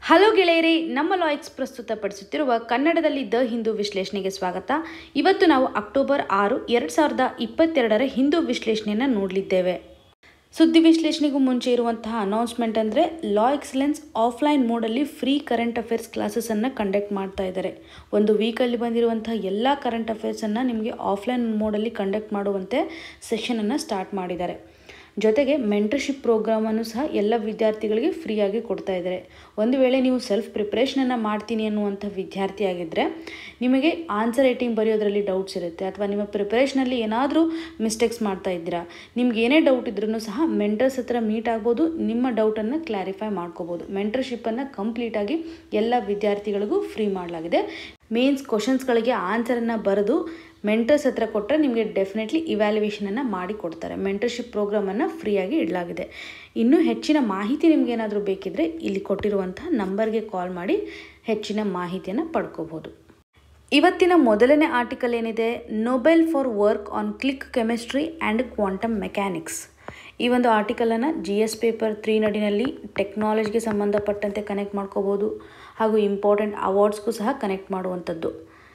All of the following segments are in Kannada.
ಹಲೋ ಗೆಳೆಯರೇ ನಮ್ಮ ಲಾಯಕ್ಸ್ ಪ್ರಸ್ತುತಪಡಿಸುತ್ತಿರುವ ಕನ್ನಡದಲ್ಲಿ ದ ಹಿಂದೂ ವಿಶ್ಲೇಷಣೆಗೆ ಸ್ವಾಗತ ಇವತ್ತು ನಾವು ಅಕ್ಟೋಬರ್ ಆರು ಎರಡು ಸಾವಿರದ ಇಪ್ಪತ್ತೆರಡರ ಹಿಂದೂ ವಿಶ್ಲೇಷಣೆಯನ್ನು ನೋಡಲಿದ್ದೇವೆ ಸುದ್ದಿ ವಿಶ್ಲೇಷಣೆಗೂ ಮುಂಚೆ ಇರುವಂತಹ ಅನೌನ್ಸ್ಮೆಂಟ್ ಅಂದರೆ ಲಾ ಎಕ್ಸಲೆನ್ಸ್ ಆಫ್ಲೈನ್ ಮೋಡಲ್ಲಿ ಫ್ರೀ ಕರೆಂಟ್ ಅಫೇರ್ಸ್ ಕ್ಲಾಸಸನ್ನು ಕಂಡಕ್ಟ್ ಮಾಡ್ತಾ ಇದ್ದಾರೆ ಒಂದು ವೀಕಲ್ಲಿ ಬಂದಿರುವಂತಹ ಎಲ್ಲ ಕರೆಂಟ್ ಅಫೇರ್ಸನ್ನು ನಿಮಗೆ ಆಫ್ಲೈನ್ ಮೋಡಲ್ಲಿ ಕಂಡಕ್ಟ್ ಮಾಡುವಂತೆ ಸೆಷನನ್ನು ಸ್ಟಾರ್ಟ್ ಮಾಡಿದ್ದಾರೆ ಜೊತೆಗೆ ಮೆಂಟರ್ಶಿಪ್ ಪ್ರೋಗ್ರಾಮನ್ನು ಸಹ ಎಲ್ಲ ವಿದ್ಯಾರ್ಥಿಗಳಿಗೆ ಫ್ರೀಯಾಗಿ ಕೊಡ್ತಾ ಇದ್ದಾರೆ ಒಂದು ವೇಳೆ ನೀವು ಸೆಲ್ಫ್ ಪ್ರಿಪ್ರೇಷನನ್ನು ಮಾಡ್ತೀನಿ ಅನ್ನುವಂಥ ವಿದ್ಯಾರ್ಥಿ ಆಗಿದ್ದರೆ ನಿಮಗೆ ಆನ್ಸರ್ ರೈಟಿಂಗ್ ಬರೆಯೋದ್ರಲ್ಲಿ ಡೌಟ್ಸ್ ಇರುತ್ತೆ ಅಥವಾ ನಿಮ್ಮ ಪ್ರಿಪ್ರೇಷನಲ್ಲಿ ಏನಾದರೂ ಮಿಸ್ಟೇಕ್ಸ್ ಮಾಡ್ತಾ ಇದ್ದೀರಾ ನಿಮ್ಗೆ ಏನೇ ಡೌಟ್ ಇದ್ರೂ ಸಹ ಮೆಂಟರ್ಸ್ ಹತ್ರ ಮೀಟ್ ಆಗ್ಬೋದು ನಿಮ್ಮ ಡೌಟನ್ನು ಕ್ಲಾರಿಫೈ ಮಾಡ್ಕೋಬೋದು ಮೆಂಟರ್ಶಿಪ್ಪನ್ನು ಕಂಪ್ಲೀಟಾಗಿ ಎಲ್ಲ ವಿದ್ಯಾರ್ಥಿಗಳಿಗೂ ಫ್ರೀ ಮಾಡಲಾಗಿದೆ ಮೇನ್ಸ್ ಕ್ವಶನ್ಸ್ಗಳಿಗೆ ಆನ್ಸರನ್ನು ಬರೆದು ಮೆಂಟರ್ಸ್ ಹತ್ರ ಕೊಟ್ಟರೆ ನಿಮಗೆ ಡೆಫಿನೆಟ್ಲಿ ಇವ್ಯಾಲ್ಯುಯೇಷನನ್ನು ಮಾಡಿ ಕೊಡ್ತಾರೆ ಮೆಂಟರ್ಶಿಪ್ ಪ್ರೋಗ್ರಾಮನ್ನು ಫ್ರೀಯಾಗಿ ಇಡಲಾಗಿದೆ ಇನ್ನೂ ಹೆಚ್ಚಿನ ಮಾಹಿತಿ ನಿಮ್ಗೆ ಏನಾದರೂ ಬೇಕಿದ್ದರೆ ಇಲ್ಲಿ ಕೊಟ್ಟಿರುವಂಥ ನಂಬರ್ಗೆ ಕಾಲ್ ಮಾಡಿ ಹೆಚ್ಚಿನ ಮಾಹಿತಿಯನ್ನು ಪಡ್ಕೋಬೋದು ಇವತ್ತಿನ ಮೊದಲನೇ ಆರ್ಟಿಕಲ್ ಏನಿದೆ Nobel for work on click chemistry and quantum mechanics ಈ ಒಂದು ಆರ್ಟಿಕಲನ್ನು ಜಿ ಎಸ್ ಪೇಪರ್ ತ್ರೀ ನಡಿನಲ್ಲಿ ಟೆಕ್ನಾಲಜಿಗೆ ಸಂಬಂಧಪಟ್ಟಂತೆ ಕನೆಕ್ಟ್ ಮಾಡ್ಕೋಬೋದು ಹಾಗೂ ಇಂಪಾರ್ಟೆಂಟ್ ಅವಾರ್ಡ್ಸ್ಗೂ ಸಹ ಕನೆಕ್ಟ್ ಮಾಡುವಂಥದ್ದು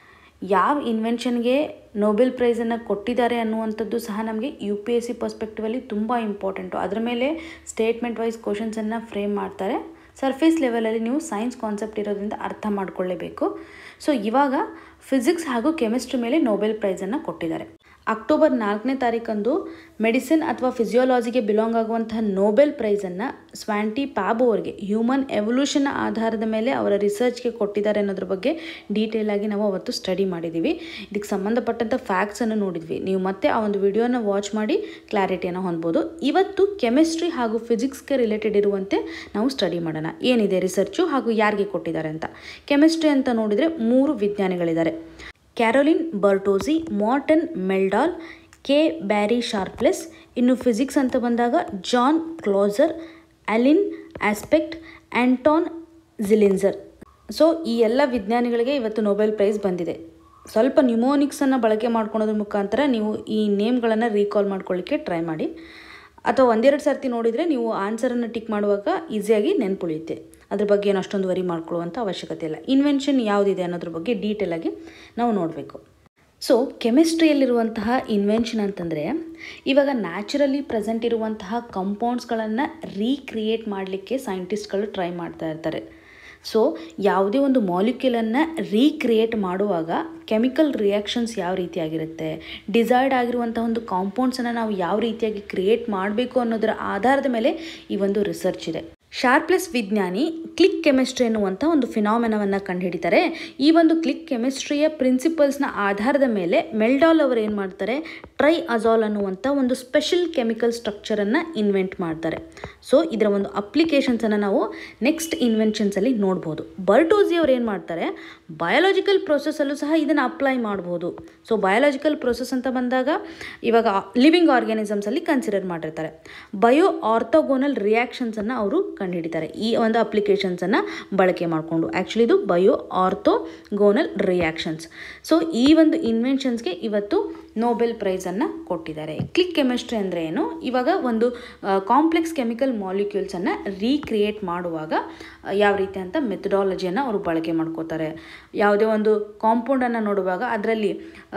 ಯಾವ ಇನ್ವೆನ್ಷನ್ಗೆ ನೊಬೆಲ್ ಪ್ರೈಸನ್ನು ಕೊಟ್ಟಿದ್ದಾರೆ ಅನ್ನುವಂಥದ್ದು ಸಹ ನಮಗೆ ಯು ಪಿ ಎಸ್ ಸಿ ಪರ್ಸ್ಪೆಕ್ಟಿವಲ್ಲಿ ತುಂಬ ಇಂಪಾರ್ಟೆಂಟು ಅದರ ಮೇಲೆ ಸ್ಟೇಟ್ಮೆಂಟ್ ವೈಸ್ ಕ್ವಶನ್ಸನ್ನು ಫ್ರೇಮ್ ಮಾಡ್ತಾರೆ ಸರ್ಫೇಸ್ ಲೆವೆಲಲ್ಲಿ ನೀವು ಸೈನ್ಸ್ ಕಾನ್ಸೆಪ್ಟ್ ಇರೋದ್ರಿಂದ ಅರ್ಥ ಮಾಡ್ಕೊಳ್ಳೇಬೇಕು ಸೊ ಇವಾಗ ಫಿಸಿಕ್ಸ್ ಹಾಗೂ ಕೆಮಿಸ್ಟ್ರಿ ಮೇಲೆ ನೊಬೆಲ್ ಪ್ರೈಸನ್ನು ಕೊಟ್ಟಿದ್ದಾರೆ ಅಕ್ಟೋಬರ್ ನಾಲ್ಕನೇ ತಾರೀಕಂದು ಮೆಡಿಸಿನ್ ಅಥವಾ ಫಿಸಿಯಾಲಜಿಗೆ ಬಿಲಾಂಗ್ ಆಗುವಂತಹ ನೊಬೆಲ್ ಪ್ರೈಸನ್ನು ಸ್ವ್ಯಾಂಟಿ ಪ್ಯಾಬ್ ಅವರಿಗೆ ಹ್ಯೂಮನ್ ಎವಲ್ಯೂಷನ್ ಆಧಾರದ ಮೇಲೆ ಅವರ ರಿಸರ್ಚ್ಗೆ ಕೊಟ್ಟಿದ್ದಾರೆ ಅನ್ನೋದ್ರ ಬಗ್ಗೆ ಡೀಟೇಲ್ ಆಗಿ ನಾವು ಅವತ್ತು ಸ್ಟಡಿ ಮಾಡಿದ್ದೀವಿ ಇದಕ್ಕೆ ಸಂಬಂಧಪಟ್ಟಂಥ ಫ್ಯಾಕ್ಟ್ಸನ್ನು ನೋಡಿದ್ವಿ ನೀವು ಮತ್ತೆ ಆ ಒಂದು ವಿಡಿಯೋನ ವಾಚ್ ಮಾಡಿ ಕ್ಲಾರಿಟಿಯನ್ನು ಹೊಂದ್ಬೋದು ಇವತ್ತು ಕೆಮಿಸ್ಟ್ರಿ ಹಾಗೂ ಫಿಸಿಕ್ಸ್ಗೆ ರಿಲೇಟೆಡ್ ಇರುವಂತೆ ನಾವು ಸ್ಟಡಿ ಮಾಡೋಣ ಏನಿದೆ ರಿಸರ್ಚು ಹಾಗೂ ಯಾರಿಗೆ ಕೊಟ್ಟಿದ್ದಾರೆ ಅಂತ ಕೆಮಿಸ್ಟ್ರಿ ಅಂತ ನೋಡಿದರೆ ಮೂರು ವಿಜ್ಞಾನಿಗಳಿದ್ದಾರೆ Carolyn Bertozzi Morten Meldal K Barry Sharpless ಇನ್ನು ಫಿಸಿಕ್ಸ್ ಅಂತ ಬಂದಾಗ John Clauser Alain Aspect Anton Zeilinger so ಈ ಎಲ್ಲ ವಿಜ್ಞಾನಿಗಳಿಗೆ ಇವತ್ತು ನೊಬೆಲ್ ಪ್ರೈಸ್ ಬಂದಿದೆ ಸ್ವಲ್ಪ ನ್ಯೂಮೋನಿಕ್ಸನ್ನು ಬಳಕೆ ಮಾಡ್ಕೊಳೋದ್ರ ಮುಖಾಂತರ ನೀವು ಈ ನೇಮ್ಗಳನ್ನು ರೀಕಾಲ್ ಮಾಡ್ಕೊಳ್ಳಿಕ್ಕೆ ಟ್ರೈ ಮಾಡಿ ಅಥವಾ ಒಂದೆರಡು ಸರ್ತಿ ನೋಡಿದರೆ ನೀವು ಆನ್ಸರನ್ನು ಟಿಕ್ ಮಾಡುವಾಗ ಈಸಿಯಾಗಿ ನೆನ್ಪುಳಿಯುತ್ತೆ ಅದ್ರ ಬಗ್ಗೆ ಏನು ಅಷ್ಟೊಂದು ವರಿ ಮಾಡ್ಕೊಳ್ಳುವಂಥ ಅವಶ್ಯಕತೆ ಇಲ್ಲ ಇನ್ವೆನ್ಷನ್ ಯಾವುದಿದೆ ಅನ್ನೋದ್ರ ಬಗ್ಗೆ ಡೀಟೇಲಾಗಿ ನಾವು ನೋಡಬೇಕು ಸೊ ಕೆಮಿಸ್ಟ್ರಿಯಲ್ಲಿರುವಂತಹ ಇನ್ವೆನ್ಷನ್ ಅಂತಂದರೆ ಇವಾಗ ನ್ಯಾಚುರಲಿ ಪ್ರೆಸೆಂಟ್ ಇರುವಂತಹ ಕಂಪೌಂಡ್ಸ್ಗಳನ್ನು ರೀಕ್ರಿಯೇಟ್ ಮಾಡಲಿಕ್ಕೆ ಸೈಂಟಿಸ್ಟ್ಗಳು ಟ್ರೈ ಮಾಡ್ತಾ ಇರ್ತಾರೆ ಸೊ ಯಾವುದೇ ಒಂದು ಮಾಲಿಕ್ಯೂಲನ್ನು ರೀಕ್ರಿಯೇಟ್ ಮಾಡುವಾಗ ಕೆಮಿಕಲ್ ರಿಯಾಕ್ಷನ್ಸ್ ಯಾವ ರೀತಿಯಾಗಿರುತ್ತೆ ಡಿಸೈಡ್ ಆಗಿರುವಂಥ ಒಂದು ಕಾಂಪೌಂಡ್ಸನ್ನು ನಾವು ಯಾವ ರೀತಿಯಾಗಿ ಕ್ರಿಯೇಟ್ ಮಾಡಬೇಕು ಅನ್ನೋದರ ಆಧಾರದ ಮೇಲೆ ಈ ಒಂದು ರಿಸರ್ಚ್ ಇದೆ ಶಾರ್ಪ್ಲೆಸ್ ವಿಜ್ಞಾನಿ ಕ್ಲಿಕ್ ಕೆಮಿಸ್ಟ್ರಿ ಎನ್ನುವಂಥ ಒಂದು ಫಿನಾಮಿನವನ್ನು ಕಂಡುಹಿಡಿತಾರೆ ಈ ಒಂದು ಕ್ಲಿಕ್ ಕೆಮಿಸ್ಟ್ರಿಯ ಪ್ರಿನ್ಸಿಪಲ್ಸ್ನ ಆಧಾರದ ಮೇಲೆ ಮೆಲ್ಡಾಲ್ ಅವರು ಏನು ಮಾಡ್ತಾರೆ ಟ್ರೈ ಅಜಾಲ್ ಅನ್ನುವಂಥ ಒಂದು ಸ್ಪೆಷಲ್ ಕೆಮಿಕಲ್ ಸ್ಟ್ರಕ್ಚರನ್ನು ಇನ್ವೆಂಟ್ ಮಾಡ್ತಾರೆ ಸೊ ಇದರ ಒಂದು ಅಪ್ಲಿಕೇಶನ್ಸನ್ನು ನಾವು ನೆಕ್ಸ್ಟ್ ಇನ್ವೆನ್ಷನ್ಸಲ್ಲಿ ನೋಡ್ಬೋದು ಬರ್ಟೋಸಿ ಅವ್ರು ಏನು ಮಾಡ್ತಾರೆ ಬಯೋಲಾಜಿಕಲ್ ಪ್ರೊಸೆಸಲ್ಲೂ ಸಹ ಇದನ್ನು ಅಪ್ಲೈ ಮಾಡ್ಬೋದು ಸೊ ಬಯೋಲಾಜಿಕಲ್ ಪ್ರೊಸೆಸ್ ಅಂತ ಬಂದಾಗ ಇವಾಗ ಲಿವಿಂಗ್ ಆರ್ಗ್ಯಾನಿಸಮ್ಸಲ್ಲಿ ಕನ್ಸಿಡರ್ ಮಾಡಿರ್ತಾರೆ ಬಯೋ ಆರ್ಥೋಗೋನಲ್ ರಿಯಾಕ್ಷನ್ಸನ್ನು ಅವರು ಕಂಡುಹಿಡಿತಾರೆ ಈ ಒಂದು ಅಪ್ಲಿಕೇಶನ್ಸನ್ನು ಬಳಕೆ ಮಾಡಿಕೊಂಡು ಆ್ಯಕ್ಚುಲಿ ಇದು ಬಯೋ ಆರ್ಥೋಗೋನಲ್ ರಿಯಾಕ್ಷನ್ಸ್ ಸೊ ಈ ಒಂದು ಇನ್ವೆನ್ಷನ್ಸ್ಗೆ ಇವತ್ತು ನೊಬೆಲ್ ಪ್ರೈಸನ್ನು ಕೊಟ್ಟಿದ್ದಾರೆ ಕ್ಲಿಕ್ ಕೆಮಿಸ್ಟ್ರಿ ಅಂದರೆ ಏನು ಇವಾಗ ಒಂದು ಕಾಂಪ್ಲೆಕ್ಸ್ ಕೆಮಿಕಲ್ ಮಾಲಿಕ್ಯೂಲ್ಸನ್ನು ರೀಕ್ರಿಯೇಟ್ ಮಾಡುವಾಗ ಯಾವ ರೀತಿ ಅಂತ ಮೆಥಡಾಲಜಿಯನ್ನು ಅವರು ಬಳಕೆ ಮಾಡ್ಕೋತಾರೆ ಯಾವುದೇ ಒಂದು ಕಾಂಪೌಂಡನ್ನು ನೋಡುವಾಗ ಅದರಲ್ಲಿ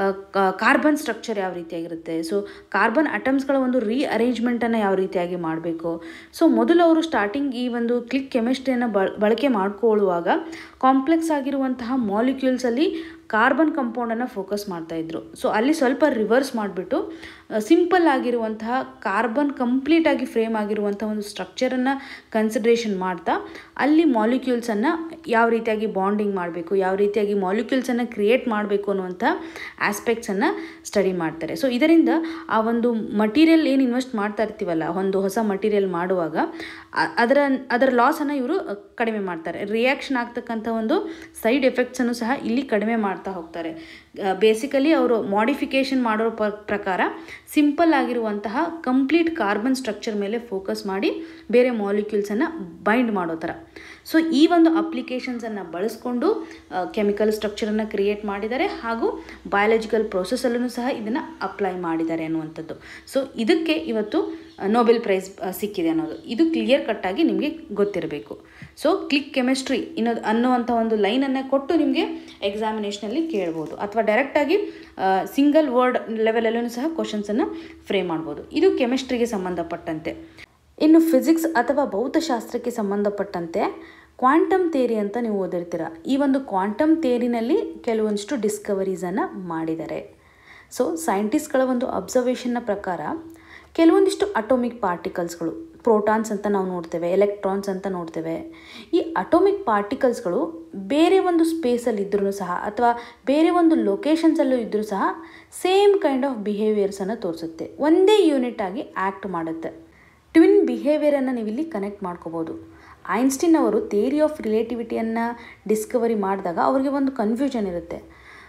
ಕಾರ್ಬನ್ ಸ್ಟ್ರಕ್ಚರ್ ಯಾವ ರೀತಿಯಾಗಿರುತ್ತೆ ಸೊ ಕಾರ್ಬನ್ ಅಟಮ್ಸ್ಗಳ ಒಂದು ರೀ ಅರೇಂಜ್ಮೆಂಟನ್ನು ಯಾವ ರೀತಿಯಾಗಿ ಮಾಡಬೇಕು ಸೊ ಮೊದಲು ಅವರು ಸ್ಟಾರ್ಟಿಂಗ್ ಈ ಒಂದು ಕ್ಲಿಕ್ ಕೆಮಿಸ್ಟ್ರಿಯನ್ನು ಬಳಕೆ ಮಾಡ್ಕೊಳ್ಳುವಾಗ ಕಾಂಪ್ಲೆಕ್ಸ್ ಆಗಿರುವಂತಹ ಮಾಲಿಕ್ಯೂಲ್ಸಲ್ಲಿ ಕಾರ್ಬನ್ ಕಂಪೌಂಡನ್ನು ಫೋಕಸ್ ಮಾಡ್ತಾಯಿದ್ರು ಸೊ ಅಲ್ಲಿ ಸ್ವಲ್ಪ ರಿವರ್ಸ್ ಮಾಡಿಬಿಟ್ಟು ಸಿಂಪಲ್ ಆಗಿರುವಂತಹ ಕಾರ್ಬನ್ ಕಂಪ್ಲೀಟಾಗಿ ಫ್ರೇಮ್ ಆಗಿರುವಂಥ ಒಂದು ಸ್ಟ್ರಕ್ಚರನ್ನು ಕನ್ಸಿಡ್ರೇಷನ್ ಮಾಡ್ತಾ ಅಲ್ಲಿ ಮಾಲಿಕ್ಯೂಲ್ಸನ್ನು ಯಾವ ರೀತಿಯಾಗಿ ಬಾಂಡಿಂಗ್ ಮಾಡಬೇಕು ಯಾವ ರೀತಿಯಾಗಿ ಮಾಲಿಕ್ಯೂಲ್ಸನ್ನು ಕ್ರಿಯೇಟ್ ಮಾಡಬೇಕು ಅನ್ನುವಂಥ ಆಸ್ಪೆಕ್ಟ್ಸನ್ನು ಸ್ಟಡಿ ಮಾಡ್ತಾರೆ ಸೊ ಇದರಿಂದ ಆ ಒಂದು ಮಟೀರಿಯಲ್ ಏನು ಇನ್ವೆಸ್ಟ್ ಮಾಡ್ತಾ ಇರ್ತೀವಲ್ಲ ಒಂದು ಹೊಸ ಮಟೀರಿಯಲ್ ಮಾಡುವಾಗ ಅದರ ಅದರ ಲಾಸನ್ನು ಇವರು ಕಡಿಮೆ ಮಾಡ್ತಾರೆ ರಿಯಾಕ್ಷನ್ ಆಗ್ತಕ್ಕಂಥ ಒಂದು ಸೈಡ್ ಎಫೆಕ್ಟ್ಸನ್ನು ಸಹ ಇಲ್ಲಿ ಕಡಿಮೆ ಮಾಡ್ತಾ ಹೋಗ್ತಾರೆ ಬೇಸಿಕಲಿ ಅವರು ಮಾಡಿಫಿಕೇಷನ್ ಮಾಡೋ ಪ ಪ್ರಕಾರ ಸಿಂಪಲ್ ಆಗಿರುವಂತಹ ಕಂಪ್ಲೀಟ್ ಕಾರ್ಬನ್ ಸ್ಟ್ರಕ್ಚರ್ ಮೇಲೆ ಫೋಕಸ್ ಮಾಡಿ ಬೇರೆ ಮಾಲಿಕ್ಯೂಲ್ಸನ್ನು ಬೈಂಡ್ ಮಾಡೋ ಥರ ಸೊ ಈ ಒಂದು ಅಪ್ಲಿಕೇಶನ್ಸನ್ನು ಬಳಸ್ಕೊಂಡು ಕೆಮಿಕಲ್ ಸ್ಟ್ರಕ್ಚರನ್ನು ಕ್ರಿಯೇಟ್ ಮಾಡಿದ್ದಾರೆ ಹಾಗೂ ಬಯಾಲಜಿಕಲ್ ಪ್ರೊಸೆಸಲ್ಲೂ ಸಹ ಇದನ್ನು ಅಪ್ಲೈ ಮಾಡಿದ್ದಾರೆ ಅನ್ನುವಂಥದ್ದು ಸೊ ಇದಕ್ಕೆ ಇವತ್ತು ನೊಬೆಲ್ ಪ್ರೈಸ್ ಸಿಕ್ಕಿದೆ ಅನ್ನೋದು ಇದು ಕ್ಲಿಯರ್ ಕಟ್ಟಾಗಿ ನಿಮಗೆ ಗೊತ್ತಿರಬೇಕು ಸೊ ಕ್ಲಿಕ್ ಕೆಮಿಸ್ಟ್ರಿ ಇನ್ನೋದು ಅನ್ನುವಂಥ ಒಂದು ಲೈನನ್ನು ಕೊಟ್ಟು ನಿಮಗೆ ಎಕ್ಸಾಮಿನೇಷನಲ್ಲಿ ಕೇಳ್ಬೋದು ಅಥವಾ ಡೈರೆಕ್ಟಾಗಿ ಸಿಂಗಲ್ ವರ್ಡ್ ಲೆವೆಲಲ್ಲೂ ಸಹ ಕ್ವಶನ್ಸನ್ನು ಫ್ರೇಮ್ ಮಾಡ್ಬೋದು ಇದು ಕೆಮಿಸ್ಟ್ರಿಗೆ ಸಂಬಂಧಪಟ್ಟಂತೆ ಇನ್ನು ಫಿಸಿಕ್ಸ್ ಅಥವಾ ಭೌತಶಾಸ್ತ್ರಕ್ಕೆ ಸಂಬಂಧಪಟ್ಟಂತೆ ಕ್ವಾಂಟಮ್ ಥೇರಿ ಅಂತ ನೀವು ಓದಿರ್ತೀರ ಈ ಒಂದು ಕ್ವಾಂಟಮ್ ಥೇರಿನಲ್ಲಿ ಕೆಲವೊಂದಿಷ್ಟು ಡಿಸ್ಕವರೀಸನ್ನು ಮಾಡಿದ್ದಾರೆ ಸೊ ಸೈಂಟಿಸ್ಟ್ಗಳ ಒಂದು ಅಬ್ಸರ್ವೇಷನ್ನ ಪ್ರಕಾರ ಕೆಲವೊಂದಿಷ್ಟು ಅಟೋಮಿಕ್ ಪಾರ್ಟಿಕಲ್ಸ್ಗಳು ಪ್ರೋಟಾನ್ಸ್ ಅಂತ ನಾವು ನೋಡ್ತೇವೆ ಎಲೆಕ್ಟ್ರಾನ್ಸ್ ಅಂತ ನೋಡ್ತೇವೆ ಈ ಅಟೋಮಿಕ್ ಪಾರ್ಟಿಕಲ್ಸ್ಗಳು ಬೇರೆ ಒಂದು ಸ್ಪೇಸಲ್ಲಿ ಇದ್ರೂ ಸಹ ಅಥವಾ ಬೇರೆ ಒಂದು ಲೊಕೇಶನ್ಸಲ್ಲೂ ಇದ್ದರೂ ಸಹ ಸೇಮ್ ಕೈಂಡ್ ಆಫ್ ಬಿಹೇವಿಯರ್ಸನ್ನು ತೋರಿಸುತ್ತೆ ಒಂದೇ ಯೂನಿಟ್ ಆಗಿ ಆ್ಯಕ್ಟ್ ಮಾಡುತ್ತೆ ಟ್ವಿನ್ ಬಿಹೇವಿಯರನ್ನು ನೀವು ಇಲ್ಲಿ ಕನೆಕ್ಟ್ ಮಾಡ್ಕೋಬೋದು ಐನ್ಸ್ಟೀನ್ ಅವರು ಥಿಯರಿ ಆಫ್ ರಿಲೇಟಿವಿಟಿಯನ್ನು ಡಿಸ್ಕವರಿ ಮಾಡಿದಾಗ ಅವರಿಗೆ ಒಂದು ಕನ್ಫ್ಯೂಷನ್ ಇರುತ್ತೆ